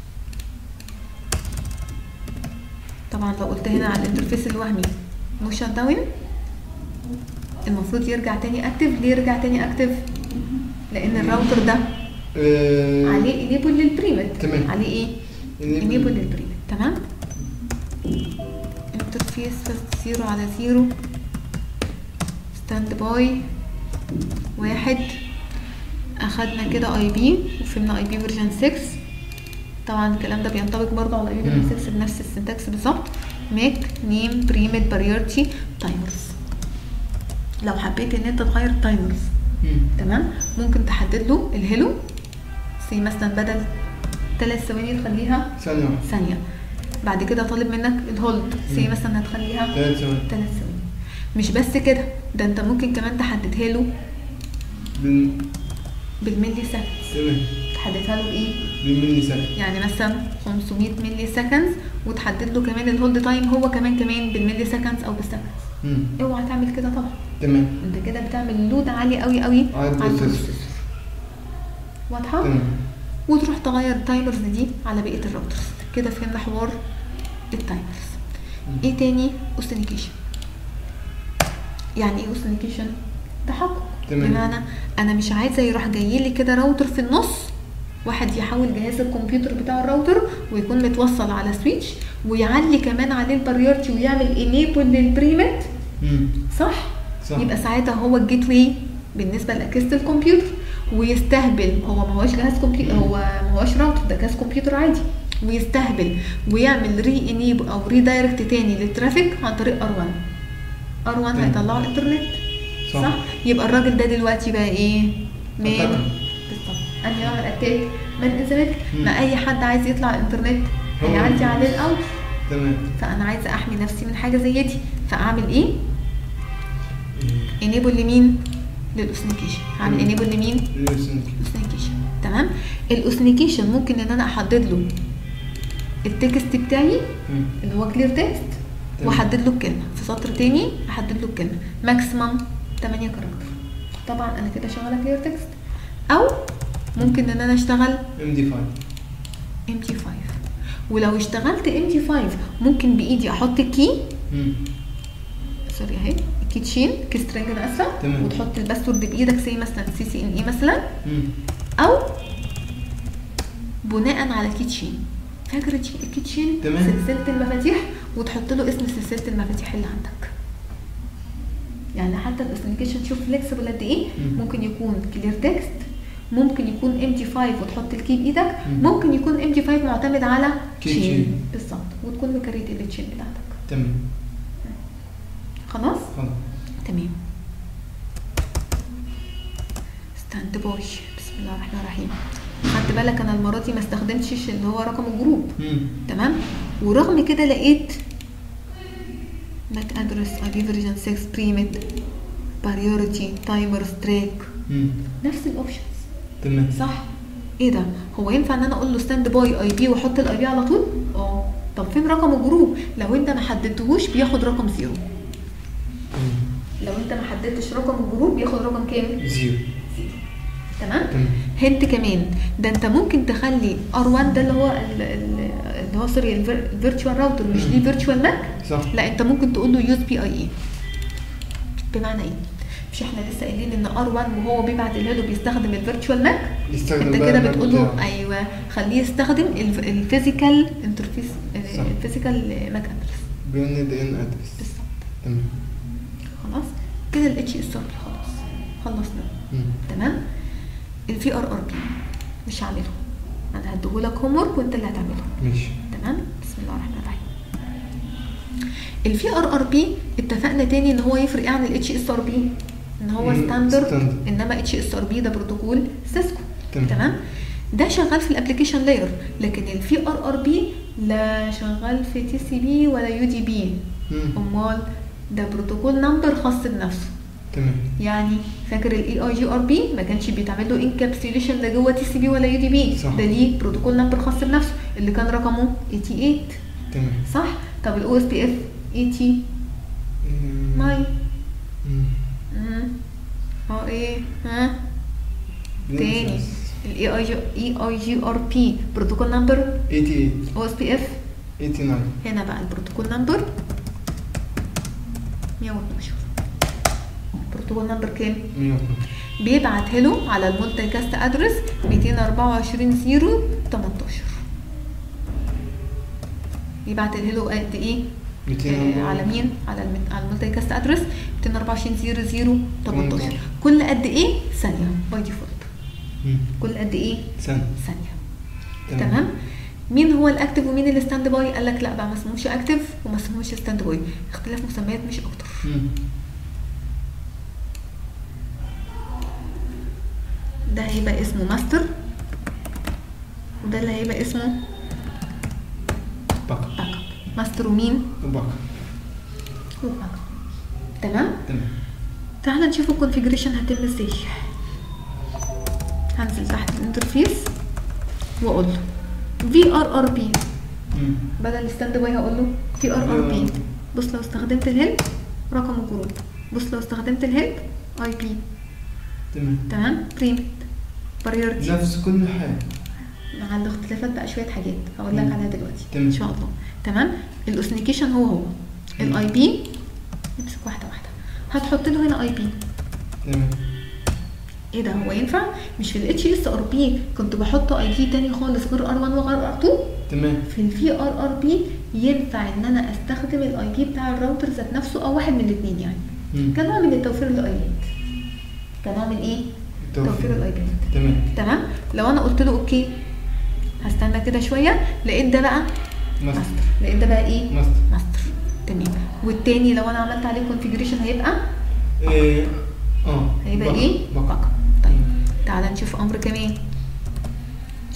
Speaker 1: طبعا لو قلت هنا على الانترفيس الوهمي نو شات داون المفروض يرجع تاني اكتف ليه يرجع تاني اكتف لان الراوتر ده
Speaker 2: آه،
Speaker 1: عليه انيبل للبريمت
Speaker 2: تمام.
Speaker 1: عليه ايه
Speaker 2: enable.
Speaker 1: انيبل للبريمت تمام انترفيس فاست زيرو على زيرو ستاند باي واحد اخدنا كده اي بي وفهمنا اي بي فيرجن 6 طبعا الكلام ده بينطبق برضه على اي بي
Speaker 2: مم.
Speaker 1: فيرجن 6 بنفس السنتكس بالظبط ميك نيم بريمت باريورتي تايمرز لو حبيت ان انت تغير التايمرز
Speaker 2: مم.
Speaker 1: تمام ممكن تحدد له الهيلو سي مثلا بدل ثلاث ثواني تخليها
Speaker 2: ثانية واحدة
Speaker 1: ثانية بعد كده طالب منك الهولد سي
Speaker 2: مم.
Speaker 1: مثلا هتخليها
Speaker 2: ثلاث ثواني
Speaker 1: ثلاث ثواني مش بس كده ده انت ممكن كمان تحددها له
Speaker 2: بال
Speaker 1: بالملي سكند
Speaker 2: تمام
Speaker 1: تحددها له بايه
Speaker 2: بالملي ثانية
Speaker 1: يعني مثلا 500 ملي سكند وتحدد له كمان الهولد تايم هو كمان كمان بالملي سكند او بالسكند
Speaker 2: مم.
Speaker 1: اوعى تعمل كده طبعا
Speaker 2: تمام
Speaker 1: انت كده بتعمل لود عالي قوي قوي
Speaker 2: على
Speaker 1: على
Speaker 2: البروسيسور.
Speaker 1: البروسيسور واضحه
Speaker 2: تمام
Speaker 1: وتروح تغير التايمرز دي على بقيه الراوترز كده فهمنا حوار التايمرز ايه تاني اوثنيكيشن يعني ايه اوثنيكيشن تحقق
Speaker 2: تمام.
Speaker 1: بمعنى انا مش عايزه يروح جاي لي كده راوتر في النص واحد يحول جهاز الكمبيوتر بتاع الراوتر ويكون متوصل على سويتش ويعلي كمان عليه الباريورتي ويعمل انيبل للبريمت
Speaker 2: مم.
Speaker 1: صح
Speaker 2: صح.
Speaker 1: يبقى ساعتها هو الجيت واي بالنسبه لاجهزه الكمبيوتر ويستهبل هو ما هوش جهاز كمبيوتر هو ما هوش راوتر ده جهاز كمبيوتر عادي ويستهبل ويعمل ري انيب او ري دايركت تاني للترافيك عن طريق ار 1 ار 1
Speaker 2: تمام.
Speaker 1: هيطلعوا الانترنت
Speaker 2: صح.
Speaker 1: صح. يبقى الراجل ده دلوقتي بقى ايه مان
Speaker 2: أتاكر.
Speaker 1: بالظبط انهي نوع من الاتاك من الانترنت
Speaker 2: مم.
Speaker 1: ما اي حد عايز يطلع الانترنت
Speaker 2: هو
Speaker 1: هيعدي
Speaker 2: اللي-
Speaker 1: عليه الاول
Speaker 2: تمام
Speaker 1: فانا عايزه احمي نفسي من حاجه زي دي فاعمل ايه انيبل لمين للاوثنيكيشن هعمل
Speaker 2: مم.
Speaker 1: انيبل لمين
Speaker 2: لوسنك
Speaker 1: الاوثنيكيشن تمام الاوثنيكيشن ممكن ان انا احدد له التكست بتاعي اللي هو كلير تكست
Speaker 2: تمام.
Speaker 1: واحدد له الكلمه في سطر تاني احدد له الكلمه ماكسيمم 8 كاركتر طبعا انا كده شغاله كلير تكست او ممكن ان انا اشتغل
Speaker 2: ام دي 5
Speaker 1: ام تي 5 ولو اشتغلت ام تي 5 ممكن بايدي احط كي سوري اهي كي تشين كي سترينج انا اسفه
Speaker 2: تمام.
Speaker 1: وتحط الباسورد بايدك زي مثلا سي سي ان اي مثلا او بناء على كيتشين فاكر التش- الكيتشين
Speaker 2: تمام.
Speaker 1: سلسله المفاتيح وتحط له اسم سلسله المفاتيح اللي عندك يعني حتى الاوثنتيكيشن شوف فليكسبل قد ايه
Speaker 2: مم.
Speaker 1: ممكن يكون كلير تكست ممكن يكون ام تي 5 وتحط الكي بايدك
Speaker 2: مم.
Speaker 1: ممكن يكون ام تي 5 معتمد على
Speaker 2: كي
Speaker 1: تشين
Speaker 2: تشين.
Speaker 1: بالظبط وتكون مكريت التشين بتاعتك
Speaker 2: تمام
Speaker 1: خلاص
Speaker 2: خلاص
Speaker 1: تمام ستاند باي بسم الله الرحمن الرحيم خدت بالك انا المره دي ما استخدمتش اللي هو رقم الجروب
Speaker 2: مم.
Speaker 1: تمام ورغم كده لقيت ماك ادرس اي بي فيرجن 6 بريمت باريورتي تايمر ستريك
Speaker 2: مم.
Speaker 1: نفس الاوبشنز
Speaker 2: تمام
Speaker 1: صح ايه ده هو ينفع ان انا اقول له ستاند باي اي بي واحط الاي بي على طول اه طب فين رقم الجروب لو انت ما حددتهوش بياخد رقم زيرو
Speaker 2: تمام.
Speaker 1: لو انت ما حددتش رقم الجروب بياخد رقم كام
Speaker 2: زيرو
Speaker 1: تمام
Speaker 2: تمام
Speaker 1: هنت كمان ده انت ممكن تخلي ار1 ده اللي هو ال- ال- اللي هو سوري الفيرتشوال راوتر مش ليه فيرتشوال ماك
Speaker 2: صح
Speaker 1: لا انت ممكن تقول له يوز بي اي اي بمعنى ايه مش احنا لسه قايلين ان ار1 وهو بيبعت له بيستخدم الفيرتشوال ماك
Speaker 2: يستخدم
Speaker 1: انت
Speaker 2: بقى
Speaker 1: كده
Speaker 2: الماب
Speaker 1: بتقول له
Speaker 2: بتاعه.
Speaker 1: ايوه خليه يستخدم الفيزيكال انترفيس
Speaker 2: صح.
Speaker 1: الفيزيكال ماك ادرس
Speaker 2: بيوند ان ادرس
Speaker 1: بالظبط
Speaker 2: تمام
Speaker 1: خلاص كده الاتش اس ار خلاص خلصنا
Speaker 2: مم.
Speaker 1: تمام الفي ار ار بي مش هعمله انا هديهولك هوم ورك وانت اللي هتعمله
Speaker 2: ماشي
Speaker 1: تمام بسم الله الرحمن الرحيم الفي ار ار بي اتفقنا تاني ان هو يفرق ايه عن الاتش اس ار بي ان هو
Speaker 2: مم،
Speaker 1: ستاندرد
Speaker 2: standard.
Speaker 1: انما اتش اس ار بي ده بروتوكول سيسكو
Speaker 2: تمام.
Speaker 1: تمام ده شغال في الابلكيشن لاير لكن الفي ار ار بي لا شغال في تي سي بي ولا يو دي بي
Speaker 2: مم.
Speaker 1: امال ده بروتوكول نمبر خاص بنفسه
Speaker 2: تمام
Speaker 1: يعني فاكر الاي اي جي ار بي ما كانش بيتعمل له انكابسوليشن لا جوه تي سي بي ولا يو دي بي
Speaker 2: صح.
Speaker 1: ده ليه بروتوكول نمبر خاص بنفسه اللي كان رقمه 88
Speaker 2: تمام
Speaker 1: صح طب الاو اس بي اف 80
Speaker 2: مم.
Speaker 1: 9
Speaker 2: مم.
Speaker 1: امم اه ايه ها تاني
Speaker 2: بننسى.
Speaker 1: الاي اي جي اي اي جي ار بي بروتوكول نمبر
Speaker 2: 88
Speaker 1: او اس بي اف
Speaker 2: 89
Speaker 1: هنا بقى البروتوكول نمبر 112 بروتوكول نمبر كام
Speaker 2: 112
Speaker 1: بيبعت له على المولتي كاست ادرس 224 0 18 يبعت له قد ايه آه على مين على المت... على المولتي كاست ادرس 224 0 0 18 كل قد ايه ثانيه باي ديفولت
Speaker 2: مم.
Speaker 1: كل قد ايه
Speaker 2: سنة
Speaker 1: ثانيه تمام مين هو الاكتف ومين الستاند باي قال لك لا بقى ما اسمهوش اكتف وما اسمهوش ستاند باي اختلاف مسميات مش اكتر
Speaker 2: مم.
Speaker 1: ده هيبقى اسمه ماستر وده اللي هيبقى اسمه
Speaker 2: باك
Speaker 1: باك اب ماستر ومين
Speaker 2: وباك
Speaker 1: وباك اب تمام
Speaker 2: تمام
Speaker 1: تعال نشوف الكونفيجريشن هتم ازاي هنزل تحت الانترفيس واقول له في ار ار بي
Speaker 2: مم.
Speaker 1: بدل ستاند باي هقول له في ار ار بي بص لو استخدمت الهيلب رقم الجروب بص لو استخدمت الهيلب اي بي
Speaker 2: تمام
Speaker 1: تمام بريمت بريورتي
Speaker 2: نفس كل حاجة
Speaker 1: مع الاختلافات بقى شويه حاجات هقول لك
Speaker 2: مم.
Speaker 1: عليها دلوقتي
Speaker 2: تمام.
Speaker 1: ان شاء الله تمام الاوثنيكيشن هو هو
Speaker 2: مم.
Speaker 1: الاي بي نمسك واحده واحده هتحط له هنا اي بي
Speaker 2: تمام
Speaker 1: ايه ده هو ينفع مش في الاتش اس ار بي كنت بحط اي بي تاني خالص غير ار 1 وغير ار 2
Speaker 2: تمام
Speaker 1: في الفي ار ار بي ينفع ان انا استخدم الاي بي بتاع الراوتر ذات نفسه او واحد من الاثنين يعني
Speaker 2: مم.
Speaker 1: كنوع من التوفير الايباد كنوع من ايه توفير الايباد
Speaker 2: تمام
Speaker 1: تمام لو انا قلت له اوكي هستنى كده شويه لقيت ده بقى
Speaker 2: ماستر
Speaker 1: ماستر لقيت ده بقى ايه
Speaker 2: ماستر
Speaker 1: ماستر تمام والتاني لو انا عملت عليه كونفيجريشن هيبقى
Speaker 2: ايه اه
Speaker 1: هيبقى
Speaker 2: باك.
Speaker 1: ايه
Speaker 2: باك.
Speaker 1: باك اب طيب تعالى نشوف امر كمان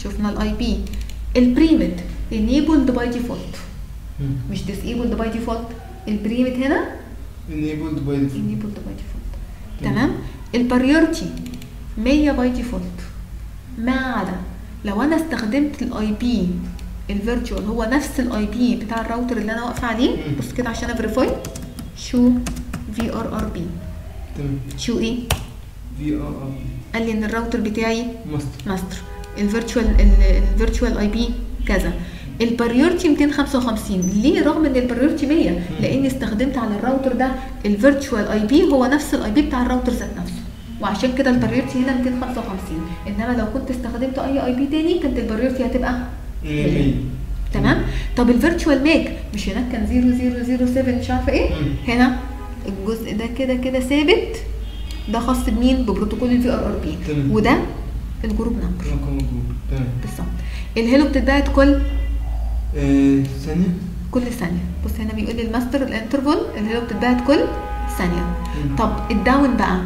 Speaker 1: شفنا الاي بي البريمت enabled by default
Speaker 2: مم.
Speaker 1: مش disabled by default البريمت هنا
Speaker 2: enabled by default.
Speaker 1: enabled by default
Speaker 2: تمام.
Speaker 1: تمام البريورتي 100 باي ديفولت ما عدا لو انا استخدمت الاي بي الفيرتشوال هو نفس الاي بي بتاع الراوتر اللي انا واقفه عليه
Speaker 2: مم.
Speaker 1: بص كده عشان افيريفاي شو في ار ار بي
Speaker 2: تمام
Speaker 1: شو ايه
Speaker 2: في ار ار
Speaker 1: قال لي ان الراوتر بتاعي
Speaker 2: ماستر
Speaker 1: ماستر الفيرتشوال الفيرتشوال اي بي كذا البريورتي 255 ليه رغم ان البريورتي 100 لاني استخدمت على الراوتر ده الفيرتشوال اي بي هو نفس الاي بي بتاع الراوتر ذات نفسه وعشان كده البريورتي هنا 255 انما لو كنت استخدمت اي اي بي تاني كانت البريورتي هتبقى
Speaker 2: 100
Speaker 1: تمام طب الفيرتشوال ماك مش هناك كان 0007 مش عارفه ايه
Speaker 2: مم.
Speaker 1: هنا الجزء ده كده كده ثابت ده خاص بمين ببروتوكول الفي ار ار بي
Speaker 2: تمام.
Speaker 1: وده الجروب نمبر
Speaker 2: رقم مجهول تمام
Speaker 1: بالظبط الهيلو بتتبعت كل
Speaker 2: آه، ثانية
Speaker 1: كل ثانيه بص هنا بيقول لي الماستر الانترفال الهيلو بتتبعت كل ثانيه
Speaker 2: مم.
Speaker 1: طب الداون بقى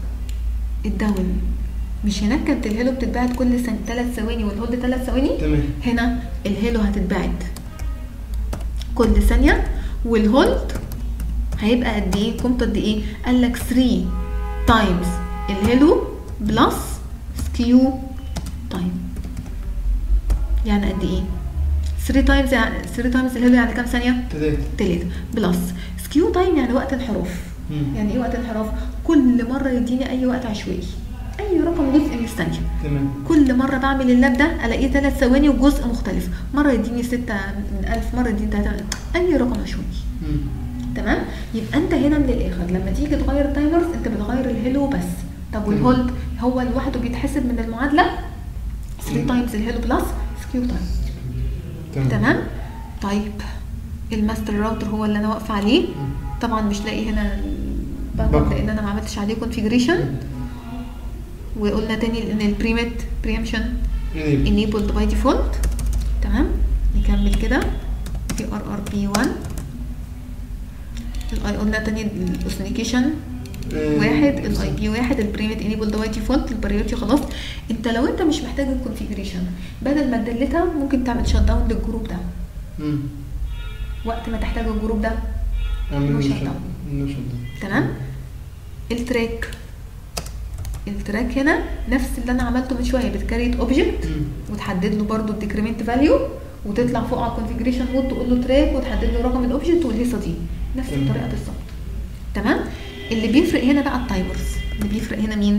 Speaker 1: الداون مش هناك كانت الهيلو بتتبعت كل ثانيه ثلاث ثواني والهولد ثلاث ثواني
Speaker 2: تمام
Speaker 1: هنا الهيلو هتتبعت كل ثانيه والهولد هيبقى قد ايه قيمته قد ايه قال لك 3 تايمز الهيلو بلس سكيو تايم يعني قد ايه 3 تايمز يعني 3 تايمز الهيلو يعني كام ثانيه
Speaker 2: ثلاثة
Speaker 1: تلاتة بلس سكيو تايم يعني وقت انحراف
Speaker 2: مم.
Speaker 1: يعني ايه وقت انحراف كل مره يديني اي وقت عشوائي اي رقم جزء من الثانيه
Speaker 2: تمام
Speaker 1: كل مره بعمل اللاب ده الاقيه ثلاث ثواني وجزء مختلف مره يديني ستة من ألف مره يديني تلاتة اي رقم عشوائي
Speaker 2: مم.
Speaker 1: تمام يبقى انت هنا من الاخر لما تيجي تغير تايمرز انت بتغير الهيلو بس طب
Speaker 2: تمام.
Speaker 1: والهولد هو لوحده بيتحسب من المعادله 3
Speaker 2: مم.
Speaker 1: تايمز الهيلو بلس سكيو تايم
Speaker 2: تمام
Speaker 1: تمام طيب الماستر راوتر هو اللي انا واقفه عليه
Speaker 2: مم.
Speaker 1: طبعا مش لاقي هنا الباك
Speaker 2: باك.
Speaker 1: لان انا ما عملتش عليه كونفيجريشن وقلنا تاني ان البريمت بريمشن
Speaker 2: enable.
Speaker 1: enabled by default تمام نكمل كده في ار ار بي 1 الاي قلنا تاني الاوثنيكيشن
Speaker 2: آه،
Speaker 1: واحد الاي بي واحد البريمت انيبل باي ديفولت البريورتي خلاص انت لو انت مش محتاج الكونفيجريشن بدل ما تدلتها ممكن تعمل شت داون للجروب ده
Speaker 2: مم.
Speaker 1: وقت ما تحتاج الجروب ده
Speaker 2: اعمل
Speaker 1: مش
Speaker 2: نشط
Speaker 1: هتعمل.
Speaker 2: نشط
Speaker 1: تمام التراك التراك هنا نفس اللي انا عملته من شويه بتكريت اوبجكت
Speaker 2: مم.
Speaker 1: وتحدد له برده الديكريمنت فاليو وتطلع فوق على الكونفيجريشن مود تقول له تراك وتحدد له رقم الاوبجكت والهيصه دي نفس
Speaker 2: تمام.
Speaker 1: الطريقه بالظبط تمام اللي بيفرق هنا بقى التايمرز اللي بيفرق هنا مين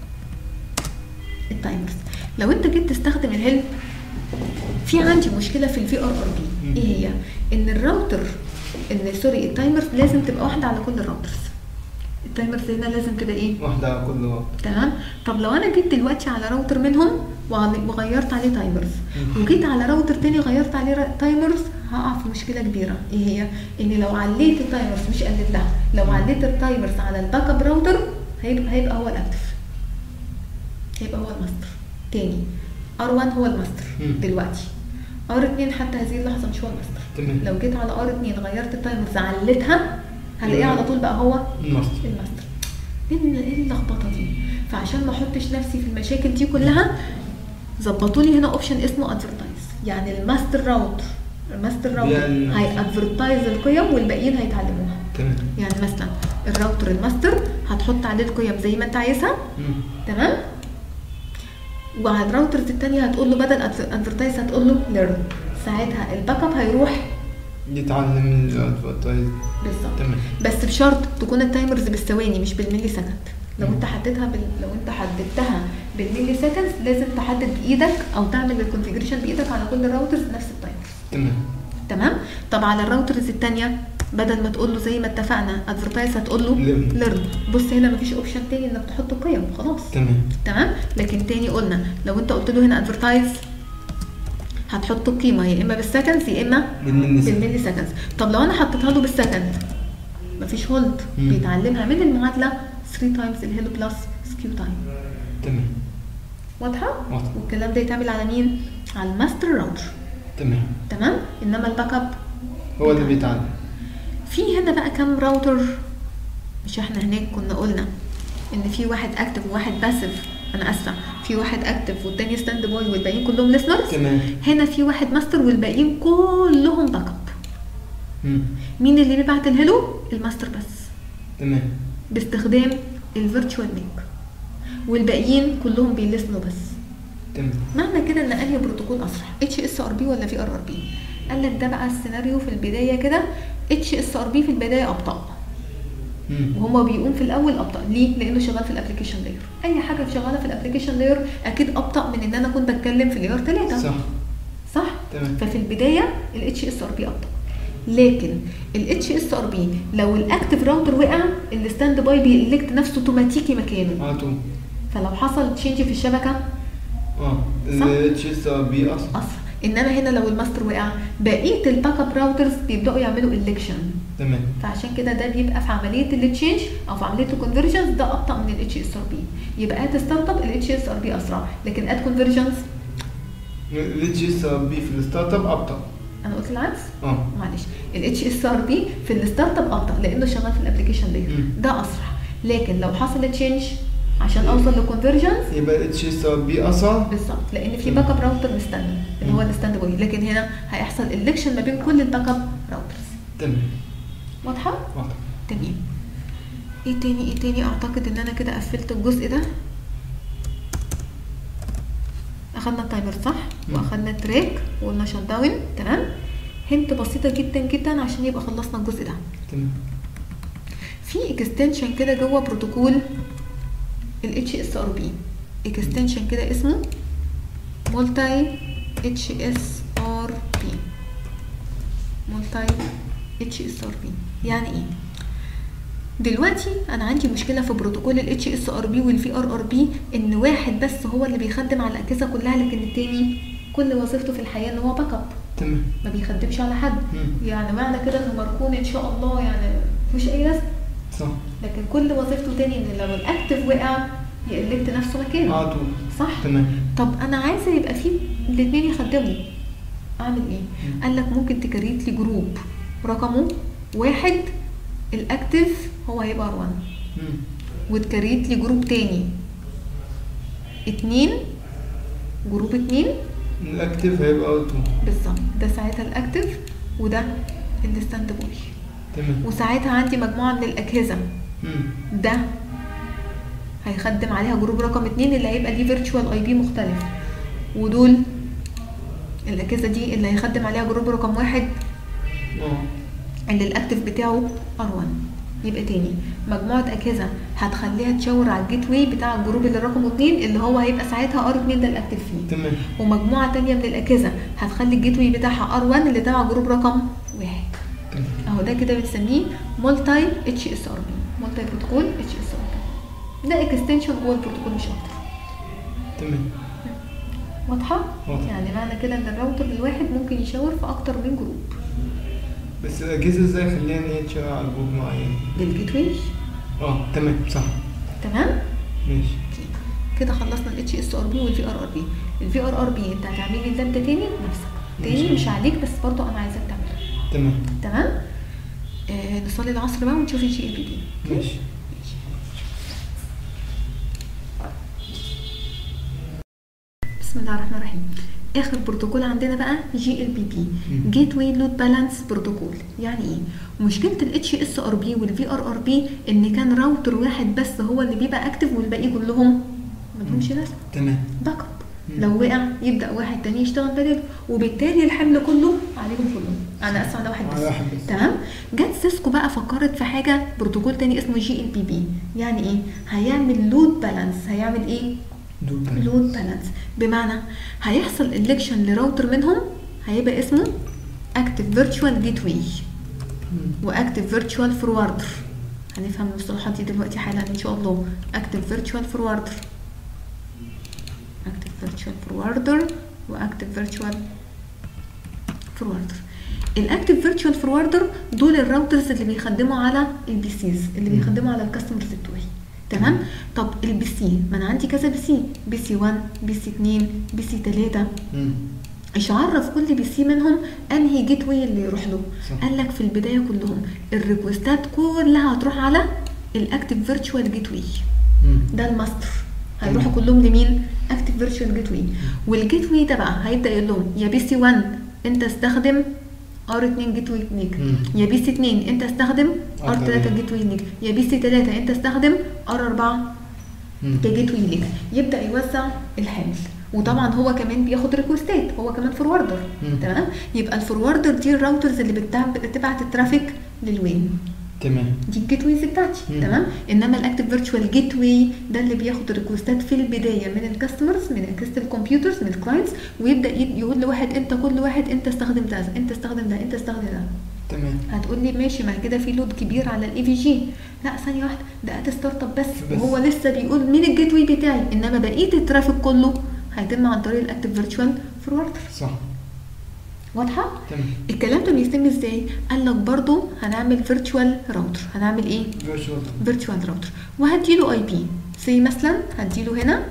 Speaker 1: التايمرز لو انت جيت تستخدم الهيلب في عندي مشكله في الفي ار ار بي
Speaker 2: مم.
Speaker 1: ايه هي ان الراوتر ان سوري التايمرز لازم تبقى واحده على كل الراوترز التايمرز هنا لازم كده ايه
Speaker 2: واحدة على كل وقت
Speaker 1: تمام طب لو انا جيت دلوقتي على راوتر منهم وعل- وغيرت عليه تايمرز
Speaker 2: مم.
Speaker 1: وجيت على راوتر تاني غيرت عليه را- تايمرز هقع في مشكله كبيره ايه هي ان لو عليت التايمرز مش قللتها لو عليت التايمرز على الباك اب راوتر هيبقى هيبقى هو الاكتف هيبقى هو الماستر تاني ار1 هو الماستر
Speaker 2: مم.
Speaker 1: دلوقتي ار2 حتى هذه اللحظه مش هو الماستر
Speaker 2: تمام
Speaker 1: لو جيت على ار2 غيرت التايمرز علتها هلاقيه على طول بقى هو
Speaker 2: الماستر
Speaker 1: الماستر ايه ال- ايه اللخبطه دي فعشان ما احطش نفسي في المشاكل دي كلها ظبطوا لي هنا اوبشن اسمه ادفرتايز يعني الماستر راوتر الماستر راوتر
Speaker 2: بيعلن نفسه.
Speaker 1: هيادفرتايز القيم والباقيين هيتعلموها
Speaker 2: تمام
Speaker 1: يعني مثلا الراوتر الماستر هتحط عليه القيم زي ما انت عايزها
Speaker 2: مم.
Speaker 1: تمام وعلى الراوترز التانية هتقول له بدل ادفرتايز هتقول له ليرن ساعتها الباك اب هيروح
Speaker 2: يتعلم من الادفرتايز
Speaker 1: بالظبط
Speaker 2: تمام
Speaker 1: بس بشرط تكون التايمرز بالثواني مش بالملي سكند لو
Speaker 2: مم.
Speaker 1: انت حددتها بال... لو انت حددتها بالملي سكند لازم تحدد بايدك او تعمل الكونفيجريشن بايدك على كل الراوترز نفس التايمرز
Speaker 2: تمام
Speaker 1: تمام طب على الراوترز التانية بدل ما تقول له زي ما اتفقنا ادفرتايز هتقول له
Speaker 2: Learn.
Speaker 1: ليرن بص هنا مفيش اوبشن تاني انك تحط قيم خلاص
Speaker 2: تمام
Speaker 1: تمام لكن تاني قلنا لو انت قلت له هنا ادفرتايز هتحط القيمه يا اما بالسكندز يا اما
Speaker 2: بالملي
Speaker 1: بالملي سكندز طب لو انا حطيتها له بالسكند مفيش هولد
Speaker 2: مم.
Speaker 1: بيتعلمها من المعادله 3 تايمز الهيلو بلس سكيو تايم
Speaker 2: تمام
Speaker 1: واضحه
Speaker 2: واضحة.
Speaker 1: والكلام ده يتعمل على مين على الماستر راوتر
Speaker 2: تمام
Speaker 1: تمام انما الباك اب
Speaker 2: هو اللي بيتعلم
Speaker 1: في هنا بقى كام راوتر مش احنا هناك كنا قلنا ان في واحد اكتف وواحد باسف انا اسفه في واحد اكتف والتاني ستاند باي والباقيين كلهم ليسنرز
Speaker 2: تمام
Speaker 1: هنا في واحد ماستر والباقيين كلهم باك اب
Speaker 2: مم.
Speaker 1: مين اللي بيبعت الهلو الماستر بس
Speaker 2: تمام
Speaker 1: باستخدام الفيرتشوال لينك والباقيين كلهم بيلسنوا بس
Speaker 2: تمام
Speaker 1: معنى كده ان انهي بروتوكول اسرع اتش اس ار بي ولا في ار ار بي قال لك ده بقى السيناريو في البدايه كده اتش اس ار بي في البدايه ابطا
Speaker 2: مم.
Speaker 1: وهو بيقوم في الاول ابطا ليه لانه شغال في الابلكيشن لاير اي حاجه شغاله في الابلكيشن لاير اكيد ابطا من ان انا كنت بتكلم في لاير 3
Speaker 2: صح
Speaker 1: صح
Speaker 2: تمام.
Speaker 1: ففي البدايه الاتش اس ار بي ابطا لكن الاتش اس ار بي لو الاكتف راوتر وقع الستاند باي بيلكت نفسه اوتوماتيكي مكانه
Speaker 2: على طول
Speaker 1: فلو حصل تشينج في الشبكه
Speaker 2: اه
Speaker 1: صح.
Speaker 2: الاتش اس ار بي اصلا
Speaker 1: اسرع انما هنا لو الماستر وقع بقيه الباك اب راوترز بيبداوا يعملوا الكشن
Speaker 2: تمام
Speaker 1: فعشان كده ده بيبقى في عمليه التشينج او في عمليه الكونفرجنس ده ابطا من الاتش اس ار بي يبقى ات ستارت اب الاتش اس ار بي اسرع لكن ات كونفرجنس
Speaker 2: الاتش اس ار بي في الستارت اب ابطا
Speaker 1: انا قلت العكس
Speaker 2: اه
Speaker 1: معلش الاتش اس ار بي في الستارت اب ابطا لانه شغال في الابلكيشن لاير
Speaker 2: مم.
Speaker 1: ده اسرع لكن لو حصل تشينج عشان اوصل لكونفرجنس
Speaker 2: يبقى الاتش اس ار بي اسرع
Speaker 1: بالظبط لان في
Speaker 2: مم.
Speaker 1: باك اب راوتر مستني اللي هو
Speaker 2: مم.
Speaker 1: الستاند باي لكن هنا هيحصل الكشن ما بين كل الباك اب راوترز
Speaker 2: تمام
Speaker 1: واضحه
Speaker 2: واضح
Speaker 1: تمام ايه تاني ايه تاني اعتقد ان انا كده قفلت الجزء ده اخدنا التايمر صح
Speaker 2: مم.
Speaker 1: واخدنا التراك وقلنا شت داون تمام هنت بسيطه جدا جدا عشان يبقى خلصنا الجزء ده
Speaker 2: تمام
Speaker 1: في اكستنشن كده جوه بروتوكول ال HSRP اكستنشن كده اسمه مولتي HSRP مولتي HSRP يعني ايه دلوقتي انا عندي مشكله في بروتوكول ال HSRP وال VRRP ان واحد بس هو اللي بيخدم على الاجهزه كلها لكن التاني كل وظيفته في الحياه ان هو باك اب
Speaker 2: تمام
Speaker 1: ما بيخدمش على حد
Speaker 2: مم.
Speaker 1: يعني معنى كده ان ماركون ان شاء الله يعني مفيش اي لازمه
Speaker 2: صح
Speaker 1: لكن كل وظيفته تاني ان لو الاكتف وقع يقلبت نفسه مكانه
Speaker 2: على طول
Speaker 1: صح
Speaker 2: تمام
Speaker 1: طب انا عايزه يبقى فيه الاتنين يخدموا اعمل ايه
Speaker 2: مم.
Speaker 1: قال لك ممكن تكريت لي جروب رقمه واحد الاكتف هو هيبقى ار 1
Speaker 2: مم.
Speaker 1: وتكريت لي جروب تاني اتنين جروب اتنين
Speaker 2: الاكتف هيبقى على طول
Speaker 1: بالظبط ده ساعتها الاكتف وده الستاند باي
Speaker 2: تمام
Speaker 1: وساعتها عندي مجموعه من الاجهزه
Speaker 2: مم.
Speaker 1: ده هيخدم عليها جروب رقم اتنين اللي هيبقى ليه فيرتشوال اي بي مختلف ودول الاجهزه دي اللي هيخدم عليها جروب رقم واحد
Speaker 2: اه
Speaker 1: اللي الاكتف بتاعه ار1 يبقى تاني مجموعه اجهزه هتخليها تشاور على الجيت واي بتاع الجروب اللي رقمه اتنين اللي هو هيبقى ساعتها ار 2 ده الاكتف فيه
Speaker 2: تمام
Speaker 1: ومجموعه تانية من الاجهزه هتخلي الجيت واي بتاعها ار1 اللي تبع جروب رقم واحد
Speaker 2: تمام
Speaker 1: اهو ده كده بنسميه مولتي اتش اس ار بي مولتي بروتوكول اتش اس ار بي ده اكستنشن جوه البروتوكول مش اكتر
Speaker 2: تمام
Speaker 1: واضحه
Speaker 2: واضحة.
Speaker 1: يعني معنى كده ان الراوتر الواحد ممكن يشاور في اكتر من جروب
Speaker 2: بس الاجهزه ازاي اخليها ان هي تشتغل على جروب معين
Speaker 1: بالجيت واي
Speaker 2: اه تمام صح
Speaker 1: تمام
Speaker 2: ماشي
Speaker 1: كده خلصنا الاتش اس ار بي والفي ار ار بي الفي ار ار بي انت هتعمل لي اللاب ده تاني بنفسك تاني
Speaker 2: ماشي.
Speaker 1: مش عليك بس برضو انا عايزاك تعملها
Speaker 2: تمام
Speaker 1: تمام آه نصلي العصر بقى ونشوف الجي ال بي دي
Speaker 2: ماشي
Speaker 1: بسم الله الرحمن الرحيم اخر بروتوكول عندنا بقى جي ال بي بي
Speaker 2: مم.
Speaker 1: جيت واي لود بالانس بروتوكول يعني ايه مشكله الاتش اس ار بي والفي ار ار بي ان كان راوتر واحد بس هو اللي بيبقى اكتف والباقي كلهم ما لهمش لازمه
Speaker 2: تمام
Speaker 1: باك اب
Speaker 2: مم.
Speaker 1: لو وقع يبدا واحد تاني يشتغل بداله وبالتالي الحمل كله عليهم كلهم انا اسف على واحد بس
Speaker 2: على واحد بس.
Speaker 1: تمام جت سيسكو بقى فكرت في حاجه بروتوكول تاني اسمه جي ال بي بي يعني ايه هيعمل لود بالانس هيعمل ايه
Speaker 2: دول تمام
Speaker 1: لود بالانس بمعنى هيحصل الكشن لراوتر منهم هيبقى اسمه اكتف فيرتشوال جيت واي
Speaker 2: مم.
Speaker 1: واكتف فيرتشوال فوروردر هنفهم المصطلحات دي دلوقتي حالا ان شاء الله اكتف فيرتشوال فوروردر اكتف فيرتشوال فوروردر واكتف فيرتشوال فوروردر الاكتف فيرتشوال فوروردر دول الراوترز اللي بيخدموا على البي سيز اللي
Speaker 2: مم.
Speaker 1: بيخدموا على الكاستمرز بتوعي تمام طب البي سي ما انا عندي كذا بي سي بي سي 1 بي سي 2 بي سي 3
Speaker 2: مم.
Speaker 1: ايش عرف كل بي سي منهم انهي جيت واي اللي يروح له
Speaker 2: صح.
Speaker 1: قال لك في البدايه كلهم الريكوستات كلها هتروح على الاكتف فيرتشوال جيت واي
Speaker 2: مم.
Speaker 1: ده الماستر هيروحوا كلهم لمين اكتف فيرتشوال جيت واي والجيت واي ده بقى هيبدا يقول لهم يا بي سي 1 انت استخدم ار 2 جيت واي نيك
Speaker 2: مم.
Speaker 1: يا بي سي 2 انت استخدم ار
Speaker 2: R
Speaker 1: 3
Speaker 2: تمام.
Speaker 1: جيت واي نيك يا بي سي 3 انت استخدم ار 4
Speaker 2: مم.
Speaker 1: كجيت واي ليك يبدا يوزع الحمل وطبعا هو كمان بياخد ريكوستات هو كمان فوروردر
Speaker 2: مم.
Speaker 1: تمام يبقى الفوروردر دي الراوترز اللي بتاع- بتبعت الترافيك للوين
Speaker 2: تمام
Speaker 1: دي الجيت ويز بتاعتي
Speaker 2: مم.
Speaker 1: تمام انما الاكتف فيرتشوال جيت واي ده اللي بياخد الريكوستات في البدايه من الكاستمرز من اجهزه الكمبيوترز من الكلاينتس ويبدا ي- يقول لواحد انت كل واحد انت استخدم ده انت استخدم ده انت استخدم ده
Speaker 2: تمام
Speaker 1: هتقول لي ماشي ما كده في لود كبير على الاي في جي لا ثانيه واحده ده ات ستارت اب بس,
Speaker 2: بس.
Speaker 1: وهو لسه بيقول مين الجيت واي بتاعي انما بقيه الترافيك كله هيتم عن طريق الاكتف فيرتشوال فوروردر
Speaker 2: صح
Speaker 1: واضحه
Speaker 2: تمام
Speaker 1: الكلام ده بيتم ازاي قال لك برضو هنعمل فيرتشوال راوتر هنعمل ايه
Speaker 2: فيرتشوال
Speaker 1: فيرتشوال راوتر وهديله اي بي زي مثلا هديله هنا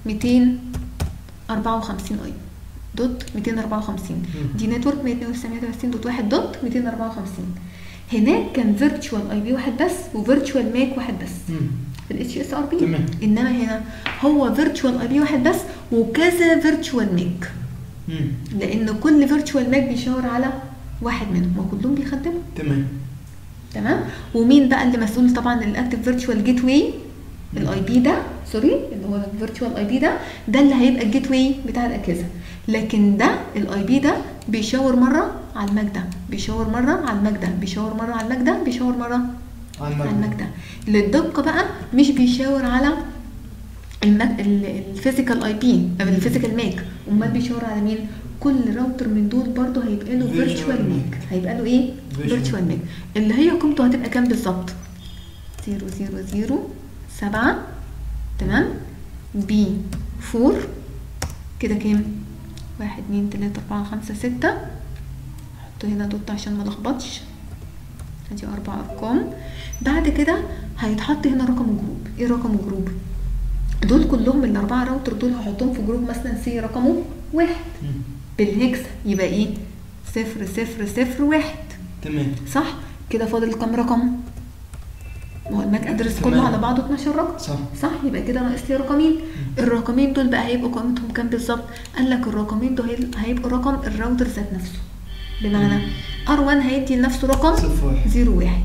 Speaker 1: 254 اي دوت 254
Speaker 2: مم.
Speaker 1: دي نتورك 192 دوت 1 دوت 254 هناك كان فيرتشوال اي بي واحد بس وفيرتشوال ماك واحد بس
Speaker 2: مم.
Speaker 1: في الاتش اس ار بي
Speaker 2: تمام.
Speaker 1: انما هنا هو فيرتشوال اي بي واحد بس وكذا فيرتشوال ماك
Speaker 2: مم.
Speaker 1: لان كل فيرتشوال ماك بيشاور على واحد منهم وكلهم بيخدموا
Speaker 2: تمام
Speaker 1: تمام ومين بقى اللي مسؤول طبعا الاكتف فيرتشوال جيت واي الاي بي ده سوري اللي هو الفيرتشوال اي بي ده ده اللي هيبقى الجيت واي بتاع الاجهزه لكن ده الاي بي ده بيشاور مره على الماك ده بيشاور مره على الماك ده بيشاور مره على الماك ده بيشاور مره
Speaker 2: على
Speaker 1: على
Speaker 2: المجد
Speaker 1: الماك ده للدقه بقى مش بيشاور على الماك الفيزيكال اي بي او الفيزيكال ماك امال بيشاور على مين كل راوتر من دول برضه هيبقى له
Speaker 2: Virtual
Speaker 1: فيرتشوال
Speaker 2: MAC.
Speaker 1: ماك هيبقى له ايه
Speaker 2: Virtual.
Speaker 1: فيرتشوال ماك اللي هي قيمته هتبقى كام بالظبط 0 0 0 7 تمام بي 4 كده كام واحد اتنين تلاتة أربعة خمسة ستة حط هنا دوت عشان ما لخبطش ادي أربع أرقام بعد كده هيتحط هنا رقم جروب ايه رقم جروب دول كلهم الأربعة راوتر دول هحطهم في جروب مثلا سي رقمه واحد
Speaker 2: مم.
Speaker 1: بالهكس يبقى ايه صفر صفر صفر واحد
Speaker 2: تمام
Speaker 1: صح كده فاضل كام رقم ما هو الماك ادرس
Speaker 2: تمام.
Speaker 1: كله على بعضه 12 رقم
Speaker 2: صح
Speaker 1: صح يبقى كده ناقص لي رقمين الرقمين دول بقى هيبقوا قيمتهم كام بالظبط قال لك الرقمين دول هي- هيبقوا رقم الراوتر ذات نفسه بمعنى ار1 هيدي لنفسه رقم
Speaker 2: صفر واحد
Speaker 1: 0 1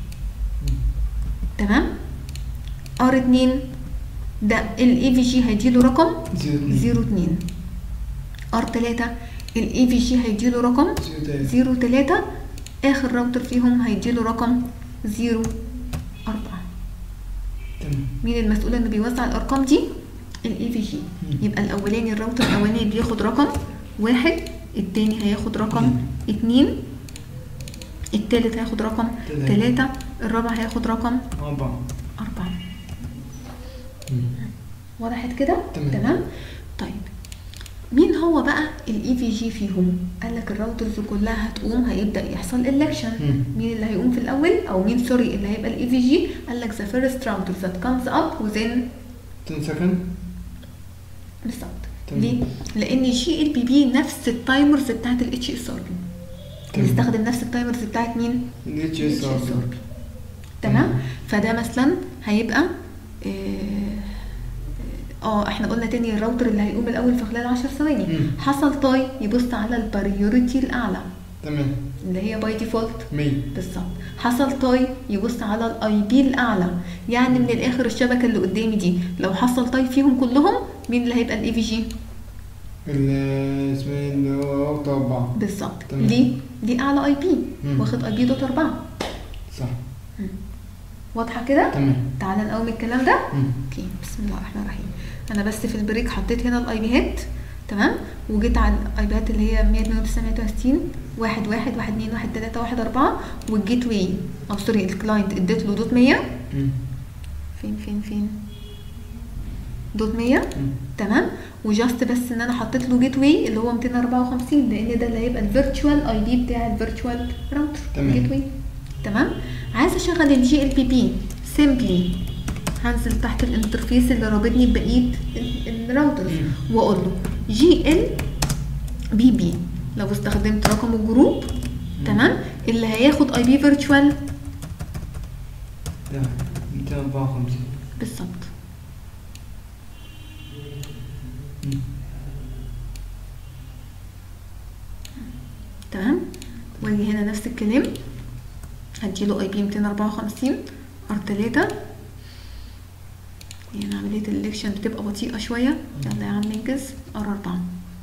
Speaker 1: تمام ار2 ده الاي في جي هيديله رقم
Speaker 2: زيرو اتنين
Speaker 1: 0 2 ار3 الاي في جي هيديله رقم
Speaker 2: زيرو تلاتة
Speaker 1: 0 3 اخر راوتر فيهم هيديله رقم 0 4
Speaker 2: تمام
Speaker 1: مين المسؤول انه بيوزع الارقام دي الاي في جي
Speaker 2: مم.
Speaker 1: يبقى الاولاني الراوتر الاولاني بياخد رقم واحد التاني هياخد رقم اتنين التالت هياخد رقم
Speaker 2: تلاتة.
Speaker 1: تلاتة الرابع هياخد رقم
Speaker 2: أربعة
Speaker 1: أربعة
Speaker 2: مم.
Speaker 1: وضحت كده
Speaker 2: تمام.
Speaker 1: تمام طيب مين هو بقى الاي في جي فيهم قال لك الراوترز كلها هتقوم هيبدا يحصل الكشن
Speaker 2: مم.
Speaker 1: مين اللي هيقوم في الاول او مين سوري اللي هيبقى الاي في جي قال لك ذا فيرست راوتر ذات كامز اب within
Speaker 2: 10 سكند
Speaker 1: بالظبط
Speaker 2: تمام.
Speaker 1: ليه؟ لان جي ال بي بي نفس التايمرز بتاعت الاتش اس ار بي
Speaker 2: تمام.
Speaker 1: بيستخدم نفس التايمرز بتاعت مين؟
Speaker 2: ال اتش اس ار
Speaker 1: HSRP. تمام فده مثلا هيبقى اه آه، احنا قلنا تاني الراوتر اللي هيقوم الاول في خلال 10 ثواني
Speaker 2: مم.
Speaker 1: حصل تاي يبص على البريوريتي الاعلى
Speaker 2: تمام
Speaker 1: اللي هي باي ديفولت
Speaker 2: 100
Speaker 1: بالظبط حصل تاي يبص على الاي بي الاعلى يعني من الاخر الشبكه اللي قدامي دي لو حصل تاي فيهم كلهم مين اللي هيبقى الاي في جي
Speaker 2: ال- اسمه ايه اللي هو راوتر أربعة
Speaker 1: بالظبط
Speaker 2: تمام.
Speaker 1: ليه دي اعلى اي بي
Speaker 2: مم.
Speaker 1: واخد اي بي دوت 4
Speaker 2: صح
Speaker 1: واضحه كده
Speaker 2: تمام
Speaker 1: تعالى نقوم الكلام ده
Speaker 2: مم.
Speaker 1: اوكي بسم الله الرحمن الرحيم انا بس في البريك حطيت هنا الاي بيهات تمام وجيت على الايباد اللي هي 192 واحد واحد واحد اتنين واحد تلاتة واحد أربعة والجيت واي أو سوري الكلاينت اديت له دوت 100
Speaker 2: مم.
Speaker 1: فين فين فين دوت 100
Speaker 2: مم.
Speaker 1: تمام وجاست بس ان انا حطيت له جيت واي اللي هو 254 لان ده اللي هيبقى الفيرتشوال اي بي بتاع الفيرتشوال راوتر
Speaker 2: تمام.
Speaker 1: جيت واي تمام عايزه اشغل الجي ال بي بي سيمبلي هنزل تحت الانترفيس اللي رابطني ببقيه ال- الراوترز
Speaker 2: مم.
Speaker 1: واقول له جي ال بي بي لو استخدمت رقم الجروب تمام اللي هياخد اي بي فيرتشوال
Speaker 2: ده 254
Speaker 1: بالظبط واجي هنا نفس الكلام هديله اي بي 254 ار 3 يعني عملية الالكشن بتبقى بطيئة شوية يلا يا عم انجز ار 4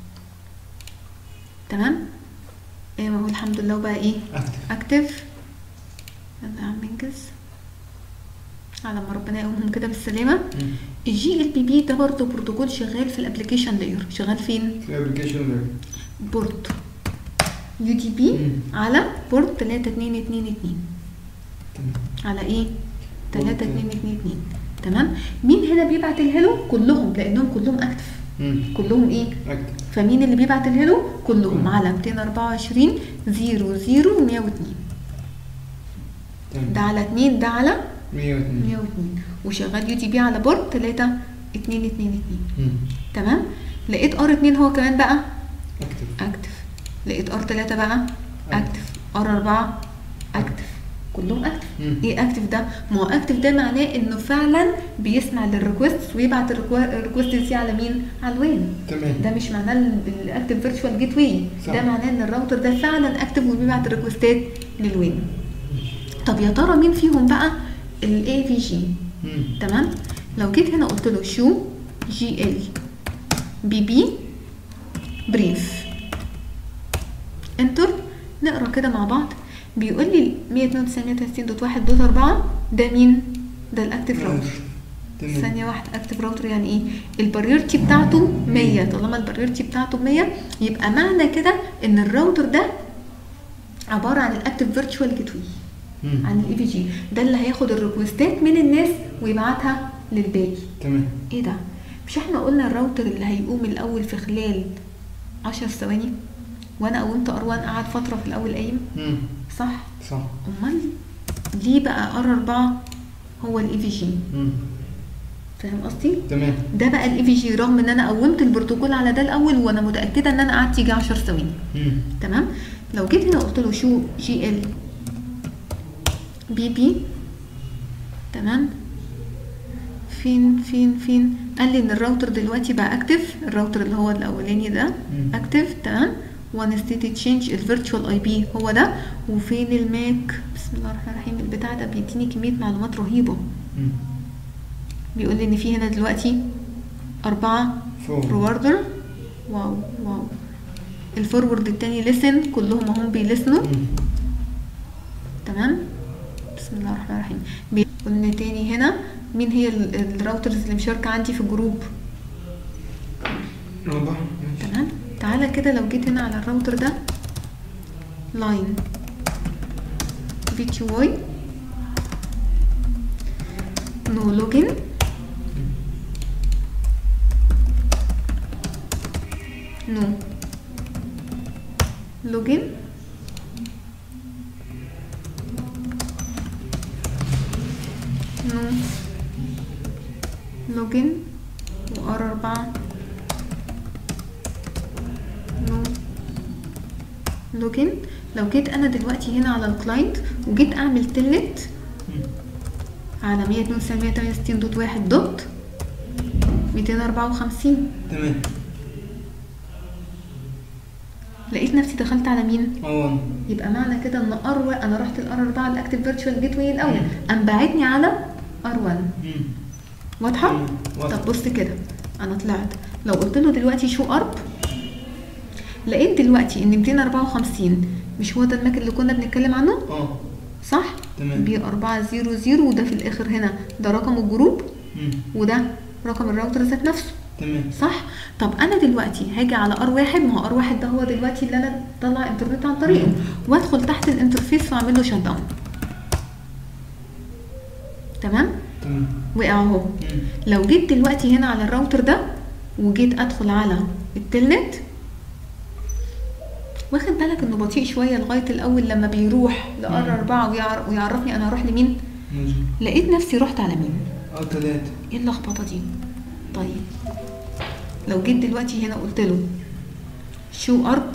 Speaker 1: تمام ايه ما هو الحمد لله بقى ايه
Speaker 2: اكتف
Speaker 1: اكتف يلا يا عم انجز على ما ربنا يقومهم كده بالسلامة
Speaker 2: مم.
Speaker 1: الجي ال بي بي ده برضه بروتوكول شغال في الابلكيشن لاير شغال فين
Speaker 2: في ابلكيشن ده
Speaker 1: بورت يو دي بي
Speaker 2: مم.
Speaker 1: على بورت 3222
Speaker 2: تمام
Speaker 1: على ايه
Speaker 2: بورت
Speaker 1: 3222 تمام مين هنا بيبعت الهلو كلهم لانهم كلهم اكتف
Speaker 2: مم.
Speaker 1: كلهم ايه
Speaker 2: اكتف
Speaker 1: فمين اللي بيبعت الهلو كلهم
Speaker 2: كلهم.
Speaker 1: على 224 00 102
Speaker 2: تمام
Speaker 1: ده على 2 ده على
Speaker 2: 102
Speaker 1: 102 وشغال يو دي بي على بورد 3 2 2 2
Speaker 2: مم.
Speaker 1: تمام لقيت ار 2 هو كمان بقى
Speaker 2: اكتف
Speaker 1: اكتف لقيت ار 3 بقى اكتف ار 4 اكتف كلهم اكتف
Speaker 2: مم.
Speaker 1: ايه اكتف ده ما هو اكتف ده معناه انه فعلا بيسمع للريكوست ويبعت الريكوست دي على مين على الوين
Speaker 2: تمام
Speaker 1: ده مش معناه الاكتف فيرتشوال جيت واي
Speaker 2: صح.
Speaker 1: ده معناه ان الراوتر ده فعلا اكتف وبيبعت الريكوستات للوين طب يا ترى مين فيهم بقى الاي في جي
Speaker 2: مم.
Speaker 1: تمام لو جيت هنا قلت له شو جي ال بي بي بريف انتر نقرا كده مع بعض بيقول لي 192.168.1.4 ده مين ده الاكتف راوتر
Speaker 2: تمام
Speaker 1: ثانية واحدة اكتف راوتر يعني ايه؟ البريورتي بتاعته 100 طالما البريورتي بتاعته 100 يبقى معنى كده ان الراوتر ده عبارة عن الاكتف فيرتشوال جيت واي
Speaker 2: مم.
Speaker 1: عن الاي في جي ده اللي هياخد الريكوستات من الناس ويبعتها للباقي
Speaker 2: تمام
Speaker 1: ايه ده مش احنا قلنا الراوتر اللي هيقوم الاول في خلال 10 ثواني وانا قومت ار 1 قعد فتره في الاول قايم
Speaker 2: مم.
Speaker 1: صح
Speaker 2: صح
Speaker 1: امال ليه بقى ار 4 هو الاي في جي
Speaker 2: مم.
Speaker 1: فاهم قصدي
Speaker 2: تمام
Speaker 1: ده بقى الاي في جي رغم ان انا قومت البروتوكول على ده الاول وانا متاكده ان انا قعدت يجي 10 ثواني
Speaker 2: مم.
Speaker 1: تمام لو جيت هنا قلت له شو جي ال بي بي تمام فين فين فين قال لي ان الراوتر دلوقتي بقى اكتف الراوتر اللي هو الاولاني ده
Speaker 2: مم.
Speaker 1: اكتف تمام وان ستيت تشينج الفيرتشوال اي بي هو ده وفين الماك بسم الله الرحمن الرحيم البتاع ده بيديني كميه معلومات رهيبه
Speaker 2: مم.
Speaker 1: بيقول لي ان في هنا دلوقتي أربعة
Speaker 2: فور
Speaker 1: فوروردر واو واو الفورورد التاني لسن كلهم هم بيلسنوا
Speaker 2: مم.
Speaker 1: تمام بسم الله الرحمن الرحيم بي- قلنا تاني هنا مين هي ال- الراوترز اللي مشاركة عندي في الجروب
Speaker 2: واضح ماشي
Speaker 1: تمام تعالى كده لو جيت هنا على الراوتر ده لاين في تي واي نو لوجن نو لوجن نو لوجن وار أربعة نو لوجن لو جيت انا دلوقتي هنا على الكلاينت وجيت اعمل تلت
Speaker 2: مم.
Speaker 1: على 192.168.1 دوت 254
Speaker 2: تمام
Speaker 1: لقيت نفسي دخلت على مين
Speaker 2: اه
Speaker 1: يبقى معنى كده ان ار انا رحت الار 4 الاكتف فيرتشوال جيت واي الاول
Speaker 2: مم.
Speaker 1: قام باعتني على ار 1
Speaker 2: مم.
Speaker 1: واضحه
Speaker 2: مم. واضحة.
Speaker 1: طب بص كده انا طلعت لو قلت له دلوقتي شو ارب لقيت دلوقتي ان 254 مش هو ده الماك اللي كنا بنتكلم عنه
Speaker 2: اه
Speaker 1: صح
Speaker 2: تمام.
Speaker 1: بي 400 وده في الاخر هنا ده رقم الجروب
Speaker 2: مم.
Speaker 1: وده رقم الراوتر ذات نفسه
Speaker 2: تمام
Speaker 1: صح طب انا دلوقتي هاجي على ار واحد ما هو ار واحد ده هو دلوقتي اللي انا طلع انترنت عن طريقه وادخل تحت الانترفيس واعمل له شت داون تمام
Speaker 2: تمام
Speaker 1: وقع اهو
Speaker 2: مم.
Speaker 1: لو جيت دلوقتي هنا على الراوتر ده وجيت ادخل على التلنت واخد بالك انه بطيء شويه لغايه الاول لما بيروح
Speaker 2: مم.
Speaker 1: لار أربعة ويعر- ويعرفني انا هروح لمين
Speaker 2: مظبوط
Speaker 1: لقيت نفسي رحت على مين
Speaker 2: اه تلاتة
Speaker 1: ايه اللخبطه دي طيب لو جيت دلوقتي هنا قلت له شو ارب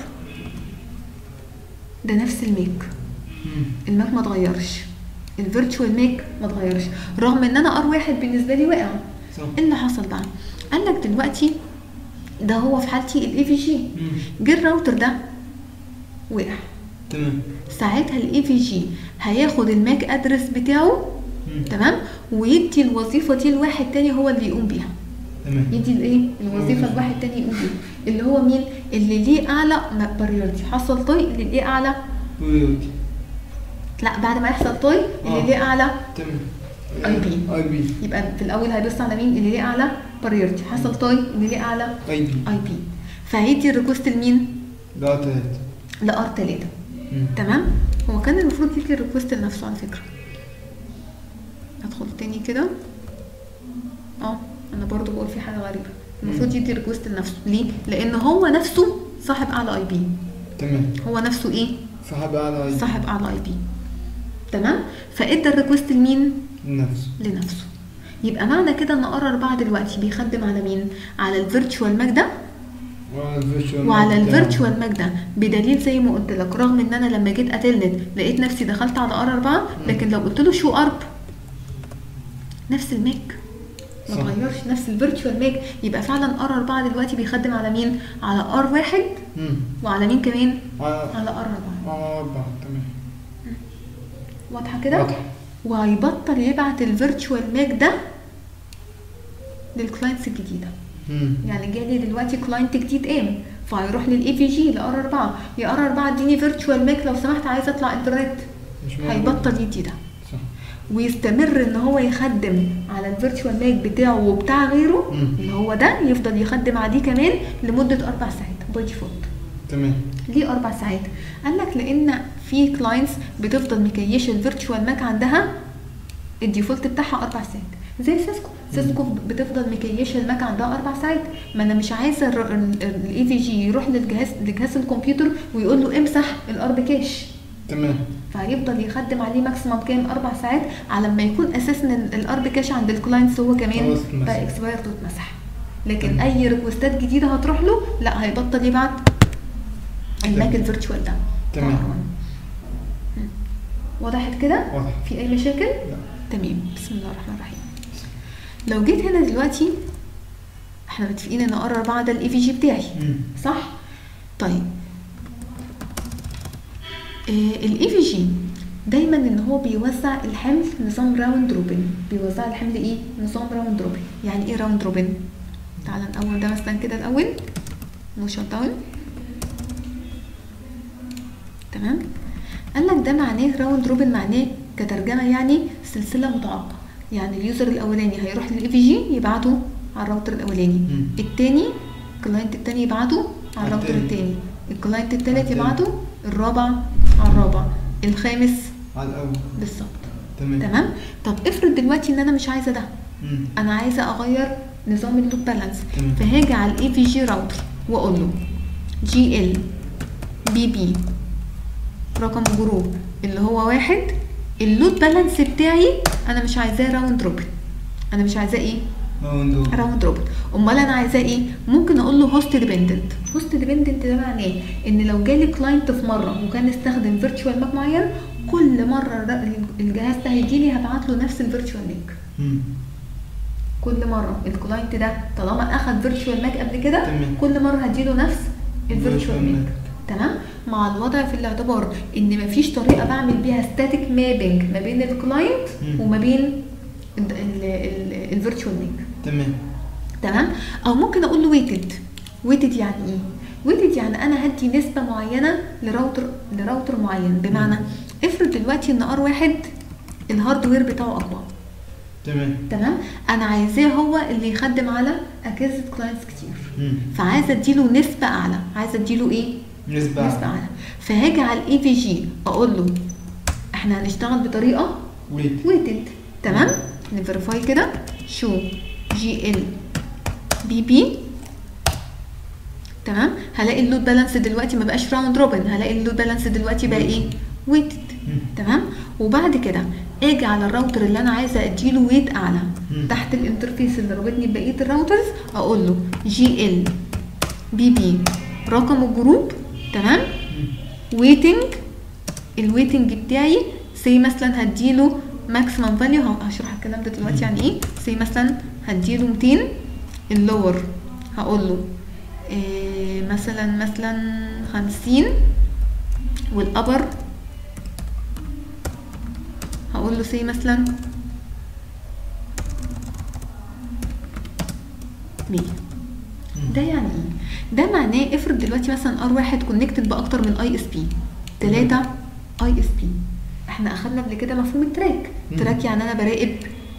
Speaker 1: ده نفس الميك
Speaker 2: مم.
Speaker 1: الماك ما اتغيرش الفيرتشوال ميك ما اتغيرش رغم ان انا ار واحد بالنسبه لي وقع
Speaker 2: صح
Speaker 1: ايه اللي حصل بقى قال لك دلوقتي ده هو في حالتي الاي في جي
Speaker 2: مم.
Speaker 1: جه الراوتر ده وقع
Speaker 2: تمام
Speaker 1: ساعتها الاي في جي هياخد الماك ادرس بتاعه
Speaker 2: مم.
Speaker 1: تمام ويدي الوظيفه دي لواحد تاني هو اللي يقوم بيها
Speaker 2: تمام
Speaker 1: يدي الايه الوظيفه
Speaker 2: الوظيفة.
Speaker 1: لواحد تاني يقوم بيها اللي هو مين اللي ليه اعلى بريورتي حصل طي اللي ليه اعلى
Speaker 2: بيوتي
Speaker 1: لا بعد ما يحصل طي اللي
Speaker 2: آه.
Speaker 1: ليه اعلى
Speaker 2: تمام
Speaker 1: IP.
Speaker 2: اي بي
Speaker 1: يبقى في الاول هيبص على مين اللي ليه اعلى بريورتي حصل طي اللي ليه اعلى
Speaker 2: اي بي
Speaker 1: اي بي فهيدي الريكوست لمين
Speaker 2: لا تلاتة
Speaker 1: لار 3
Speaker 2: مم.
Speaker 1: تمام هو كان المفروض يدي الريكوست لنفسه على فكره ادخل تاني كده اه انا برضو بقول في حاجه غريبه المفروض يدي ريكوست لنفسه ليه لان هو نفسه صاحب اعلى اي بي
Speaker 2: تمام
Speaker 1: هو نفسه ايه
Speaker 2: صاحب اعلى اي بي
Speaker 1: صاحب اعلى اي بي تمام فادى الريكوست لمين
Speaker 2: نفسه
Speaker 1: لنفسه يبقى معنى كده ان ار 4 دلوقتي بيخدم على مين على الفيرتشوال ماك ده
Speaker 2: وعلى الفيرتشوال
Speaker 1: وعلى
Speaker 2: ماك بتاعه.
Speaker 1: الفيرتشوال ماك ده بدليل زي ما قلت لك رغم ان انا لما جيت اتلنت لقيت نفسي دخلت على ار 4 لكن لو قلت له شو ارب نفس الماك ما
Speaker 2: صح.
Speaker 1: اتغيرش نفس الفيرتشوال ماك يبقى فعلا ار 4 دلوقتي بيخدم على مين على ار 1
Speaker 2: مم.
Speaker 1: وعلى مين كمان
Speaker 2: على
Speaker 1: على ار 4
Speaker 2: على أربعة تمام
Speaker 1: واضحه كده
Speaker 2: واضح.
Speaker 1: وهيبطل يبعت الفيرتشوال ماك ده للكلاينتس الجديده
Speaker 2: مم.
Speaker 1: يعني جالي دلوقتي كلاينت جديد قام فهيروح للاي في جي لار 4 يا ار 4 اديني فيرتشوال ماك لو سمحت عايزه اطلع انترنت
Speaker 2: مش موجود.
Speaker 1: هيبطل يدي ده
Speaker 2: صح
Speaker 1: ويستمر ان هو يخدم على الفيرتشوال ماك بتاعه وبتاع غيره
Speaker 2: مم.
Speaker 1: اللي هو ده يفضل يخدم عليه كمان لمده اربع ساعات باي ديفولت
Speaker 2: تمام
Speaker 1: ليه اربع ساعات قال لك لان في كلاينتس بتفضل مكيشه الفيرتشوال ماك عندها الديفولت بتاعها اربع ساعات زي سيسكو سيسكو بتفضل مكيشه الماك عندها اربع ساعات ما انا مش عايزه الاي في جي يروح للجهاز لجهاز الكمبيوتر ويقول له امسح الارب كاش
Speaker 2: تمام
Speaker 1: فهيفضل يخدم عليه ماكسيمم كام اربع ساعات على ما يكون اساسا الارب كاش عند الكلاينتس هو كمان
Speaker 2: خلاص اتمسح.
Speaker 1: بقى اكسبايرد واتمسح لكن
Speaker 2: تمام.
Speaker 1: اي ريكوستات جديده هتروح له لا هيبطل يبعت الماك
Speaker 2: تمام.
Speaker 1: الفيرتشوال ده
Speaker 2: تمام.
Speaker 1: مم. وضحت كده
Speaker 2: واضح
Speaker 1: في اي مشاكل
Speaker 2: لا
Speaker 1: تمام بسم الله الرحمن الرحيم لو جيت هنا دلوقتي احنا متفقين ان ار 4 ده الاي في جي بتاعي
Speaker 2: مم.
Speaker 1: صح طيب الاي في جي دايما ان هو بيوزع الحمل نظام راوند روبن بيوزع الحمل ايه نظام راوند روبن يعني ايه راوند روبن تعال نقول ده مثلا كده الاول نو شوت داون تمام قال لك ده معناه راوند روبن معناه كترجمه يعني سلسله متعاقبه يعني اليوزر الاولاني هيروح للاي في جي يبعته على الراوتر الاولاني
Speaker 2: مم.
Speaker 1: التاني الكلاينت التاني يبعته على
Speaker 2: على
Speaker 1: الراوتر
Speaker 2: التاني.
Speaker 1: التاني الكلاينت التالت
Speaker 2: التاني.
Speaker 1: يبعته الرابع على الرابع الخامس
Speaker 2: على الاول
Speaker 1: بالظبط
Speaker 2: تمام
Speaker 1: تمام طب افرض دلوقتي ان انا مش عايزه ده
Speaker 2: مم.
Speaker 1: انا عايزه اغير نظام اللود بالانس
Speaker 2: تمام.
Speaker 1: فهاجي على الاي في جي راوتر واقول له جي ال بي بي رقم جروب اللي هو واحد اللود بالانس بتاعي انا مش عايزاه راوند روبن انا مش عايزاه ايه
Speaker 2: راوند
Speaker 1: راوند روبن امال انا عايزاه ايه ممكن اقول له هوست ديبندنت هوست ديبندنت ده معناه ان لو جالي كلاينت في مره وكان استخدم فيرتشوال ماك معين كل مره الر- الجهاز ده هيجي لي هبعت له نفس الفيرتشوال ماك
Speaker 2: مم.
Speaker 1: كل مره الكلاينت ده طالما اخد فيرتشوال ماك قبل كده
Speaker 2: تمام.
Speaker 1: كل مره هديله نفس الفيرتشوال
Speaker 2: Virtual
Speaker 1: ماك
Speaker 2: Mac.
Speaker 1: تمام مع الوضع في الاعتبار ان مفيش طريقه بعمل بيها ستاتيك مابنج ما بين الكلاينت
Speaker 2: مم.
Speaker 1: وما بين الفيرتشوال ماك
Speaker 2: تمام
Speaker 1: تمام او ممكن اقول له ويتد ويتد يعني ايه ويتد يعني انا هدي نسبه معينه لراوتر لراوتر معين بمعنى افرض دلوقتي ان ار واحد الهاردوير بتاعه اقوى
Speaker 2: تمام
Speaker 1: تمام انا عايزاه هو اللي يخدم على اجهزه كلاينتس كتير
Speaker 2: مم.
Speaker 1: فعايزه اديله نسبه اعلى عايزه اديله ايه
Speaker 2: نسبة
Speaker 1: نسبه اعلى فهاجي على الاي في جي اقول له احنا هنشتغل بطريقه
Speaker 2: ويت
Speaker 1: ويتد تمام نفيريفاي كده شو جي ال بي بي تمام هلاقي اللود بالانس دلوقتي ما بقاش راوند روبن هلاقي اللود بالانس دلوقتي بقى ايه ويتد تمام وبعد كده اجي على الراوتر اللي انا عايزه اديله ويت اعلى
Speaker 2: مم.
Speaker 1: تحت الانترفيس اللي رابطني ببقيه الراوترز اقول له جي ال بي بي رقم الجروب تمام ويتنج الويتنج بتاعي سي مثلا هديله ماكسيمم فاليو هشرح الكلام ده دلوقتي يعني ايه سي مثلا هديله 200 اللور هقول له إيه مثلا مثلا 50 والابر هقول له سي مثلا 100 ده يعني ايه ده معناه افرض دلوقتي مثلا ار واحد كونكتد باكتر من اي اس بي 3 اي اس بي احنا اخدنا قبل كده مفهوم التراك
Speaker 2: مم.
Speaker 1: تراك يعني انا براقب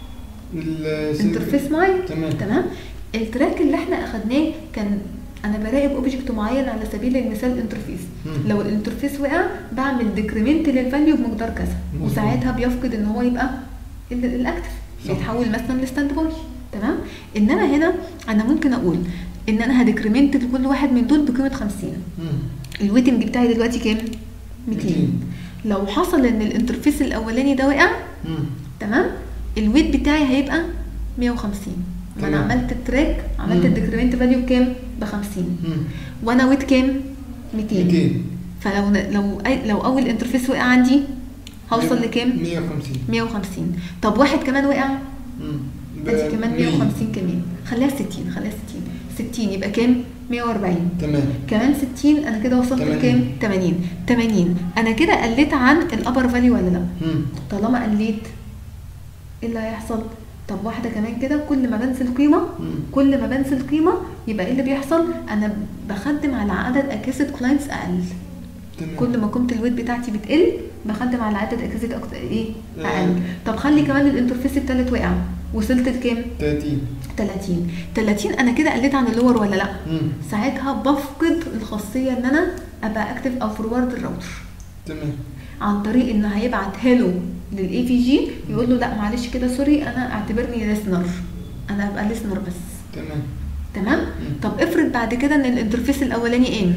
Speaker 2: ال-
Speaker 1: انترفيس معين
Speaker 2: تمام.
Speaker 1: تمام التراك اللي احنا اخدناه كان انا براقب اوبجكت معين على سبيل المثال انترفيس
Speaker 2: مم.
Speaker 1: لو الانترفيس وقع بعمل ديكريمنت للفاليو بمقدار كذا
Speaker 2: مظبوط.
Speaker 1: وساعتها بيفقد ان هو يبقى ال- الاكتف
Speaker 2: صح.
Speaker 1: بيتحول مثلا لستاند باي تمام انما هنا انا ممكن اقول ان انا هديكريمنت لكل واحد من دول بقيمه 50
Speaker 2: مم.
Speaker 1: الويتنج بتاعي دلوقتي كام 200
Speaker 2: 200.
Speaker 1: لو حصل ان الانترفيس الاولاني ده وقع
Speaker 2: مم.
Speaker 1: تمام الويت بتاعي هيبقى 150 ما انا
Speaker 2: تمام.
Speaker 1: عملت التراك عملت
Speaker 2: مم.
Speaker 1: الديكريمنت فاليو بكام ب 50
Speaker 2: مم.
Speaker 1: وانا ويت كام 200
Speaker 2: 200
Speaker 1: فلو لو أي- لو اول انترفيس وقع عندي هوصل لكام
Speaker 2: 150
Speaker 1: 150 طب واحد كمان وقع
Speaker 2: مم. ب-
Speaker 1: ادي كمان
Speaker 2: 100.
Speaker 1: 150 كمان خليها 60 خليها 60 60 يبقى كام 140
Speaker 2: تمام
Speaker 1: كمان 60 انا كده وصلت
Speaker 2: 80.
Speaker 1: لكام 80 80 انا كده قلت عن الابر فاليو ولا لا
Speaker 2: مم.
Speaker 1: طالما قليت ايه اللي هيحصل طب واحده كمان كده كل ما بنزل قيمه
Speaker 2: مم.
Speaker 1: كل ما بنزل قيمه يبقى ايه اللي بيحصل انا بخدم على عدد اكاسه كلاينتس اقل
Speaker 2: تمام
Speaker 1: كل ما قيمه الويت بتاعتي بتقل بخدم على عدد اكاسه أكتر ايه
Speaker 2: آه.
Speaker 1: اقل طب خلي كمان الانترفيس التالت وقع وصلت لكام
Speaker 2: 30
Speaker 1: 30 30 انا كده قلت عن اللور ولا لا
Speaker 2: مم.
Speaker 1: ساعتها بفقد الخاصيه ان انا ابقى اكتف او فورورد الراوتر
Speaker 2: تمام
Speaker 1: عن طريق انه هيبعت هيلو للاي في جي يقول له لا معلش كده سوري انا اعتبرني ليسنر انا ابقى ليسنر بس
Speaker 2: تمام
Speaker 1: تمام
Speaker 2: مم.
Speaker 1: طب افرض بعد كده ان الانترفيس الاولاني قام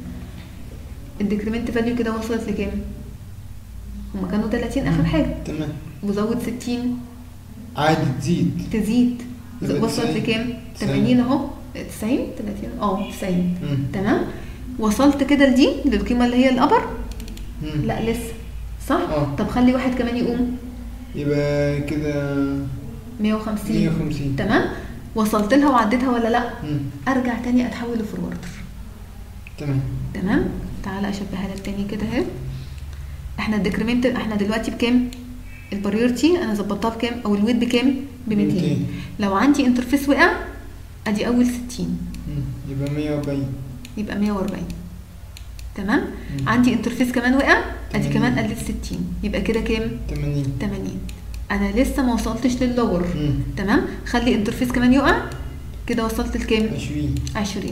Speaker 1: الديكريمنت فاليو كده وصلت لكام هما كانوا 30 اخر حاجه
Speaker 2: تمام
Speaker 1: وزود 60
Speaker 2: عادي تزيد
Speaker 1: تزيد
Speaker 2: يبقى
Speaker 1: وصلت
Speaker 2: 90.
Speaker 1: لكام
Speaker 2: 90.
Speaker 1: 80 اهو 90 30 اه 90
Speaker 2: مم.
Speaker 1: تمام وصلت كده لدي للقيمه اللي هي الابر
Speaker 2: مم.
Speaker 1: لا لسه صح
Speaker 2: آه.
Speaker 1: طب خلي واحد كمان يقوم
Speaker 2: يبقى كده
Speaker 1: 150
Speaker 2: 150
Speaker 1: تمام وصلت لها وعديتها ولا لا
Speaker 2: مم.
Speaker 1: ارجع تاني اتحول لفوروردر
Speaker 2: تمام
Speaker 1: تمام تعالى اشبهها لك تاني كده اهي احنا الديكريمنت احنا دلوقتي بكام البريورتي انا ظبطتها بكام او الويت بكام ب 200
Speaker 2: 200.
Speaker 1: لو عندي انترفيس وقع ادي اول 60
Speaker 2: مم. يبقى 140
Speaker 1: يبقى 140 تمام
Speaker 2: مم.
Speaker 1: عندي انترفيس كمان وقع ادي
Speaker 2: 80.
Speaker 1: كمان قلت 60 يبقى كده كام
Speaker 2: 80
Speaker 1: 80 انا لسه ما وصلتش لللور
Speaker 2: مم.
Speaker 1: تمام خلي انترفيس كمان يقع كده وصلت لكام
Speaker 2: 20
Speaker 1: 20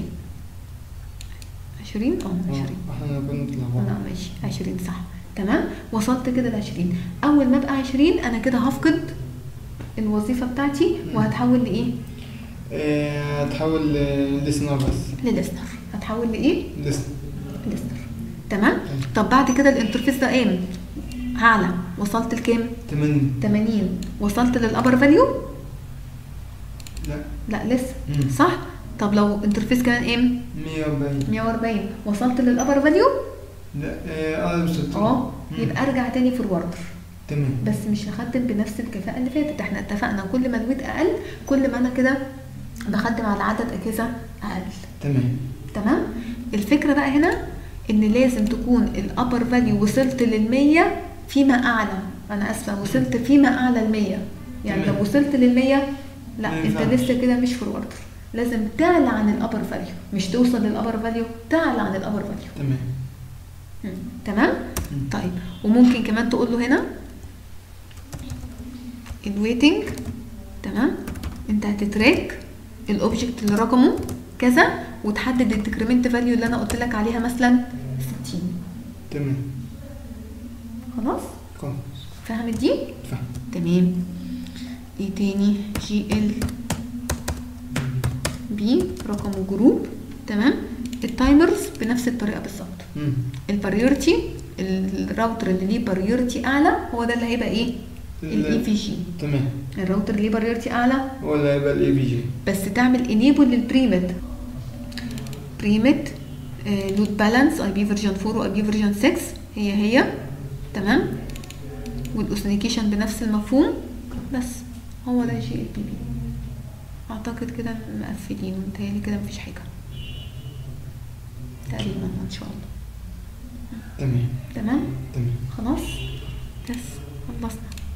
Speaker 1: 20 اه 20
Speaker 2: اه احنا كنا نطلع
Speaker 1: لا ماشي 20 صح تمام وصلت كده ل 20 اول ما ابقى 20 انا كده هفقد الوظيفه بتاعتي وهتحول لايه
Speaker 2: آه، هتحول لسنر بس
Speaker 1: لليسنر هتحول لايه
Speaker 2: لسنر
Speaker 1: ليسنر تمام طب بعد كده الانترفيس ده قام هعلى وصلت لكام
Speaker 2: 80
Speaker 1: 80 وصلت للابر فاليو
Speaker 2: لا
Speaker 1: لا لسه
Speaker 2: مم.
Speaker 1: صح طب لو انترفيس كمان قام
Speaker 2: 140
Speaker 1: 140 وصلت للابر فاليو
Speaker 2: لا اه اه وصلت
Speaker 1: اه
Speaker 2: مم.
Speaker 1: يبقى ارجع تاني فوروردر
Speaker 2: تمام
Speaker 1: بس مش هخدم بنفس الكفاءة اللي فاتت احنا اتفقنا كل ما الويت اقل كل ما انا كده بخدم على عدد اجهزة اقل
Speaker 2: تمام
Speaker 1: تمام الفكرة بقى هنا ان لازم تكون الابر فاليو وصلت للمية فيما اعلى انا اسفة وصلت فيما اعلى المية يعني
Speaker 2: تمام.
Speaker 1: لو وصلت للمية لا
Speaker 2: ما
Speaker 1: انت
Speaker 2: ينفعش.
Speaker 1: لسه كده مش فوروردر لازم تعلى عن الابر فاليو مش توصل للابر فاليو تعلى عن الابر فاليو
Speaker 2: تمام
Speaker 1: مم. تمام
Speaker 2: مم.
Speaker 1: طيب وممكن كمان تقول له هنا الويتنج تمام انت هتتراك الاوبجكت اللي رقمه كذا وتحدد الديكريمنت فاليو اللي انا قلت لك عليها مثلا 60
Speaker 2: تمام
Speaker 1: خلاص
Speaker 2: خلاص
Speaker 1: فهمت دي
Speaker 2: فهم
Speaker 1: تمام ايه تاني جي ال بي رقمه جروب تمام التايمرز بنفس الطريقه بالظبط
Speaker 2: مم.
Speaker 1: البريورتي الراوتر اللي ليه بريورتي اعلى هو ده اللي هيبقى ايه
Speaker 2: ال-
Speaker 1: الاي في جي
Speaker 2: تمام
Speaker 1: الراوتر اللي ليه بريورتي اعلى
Speaker 2: ولا يبقى الاي في جي
Speaker 1: بس تعمل انيبل للبريمت بريمت لود بالانس اي بي فيرجن 4 واي بي فيرجن 6 هي هي تمام والاوثنيكيشن بنفس المفهوم بس هو ده جي ال بي بي اعتقد كده مقفلين متهيألي كده مفيش حاجه تقريبا ان شاء الله
Speaker 2: تمام
Speaker 1: تمام
Speaker 2: تمام
Speaker 1: خلاص بس خلصنا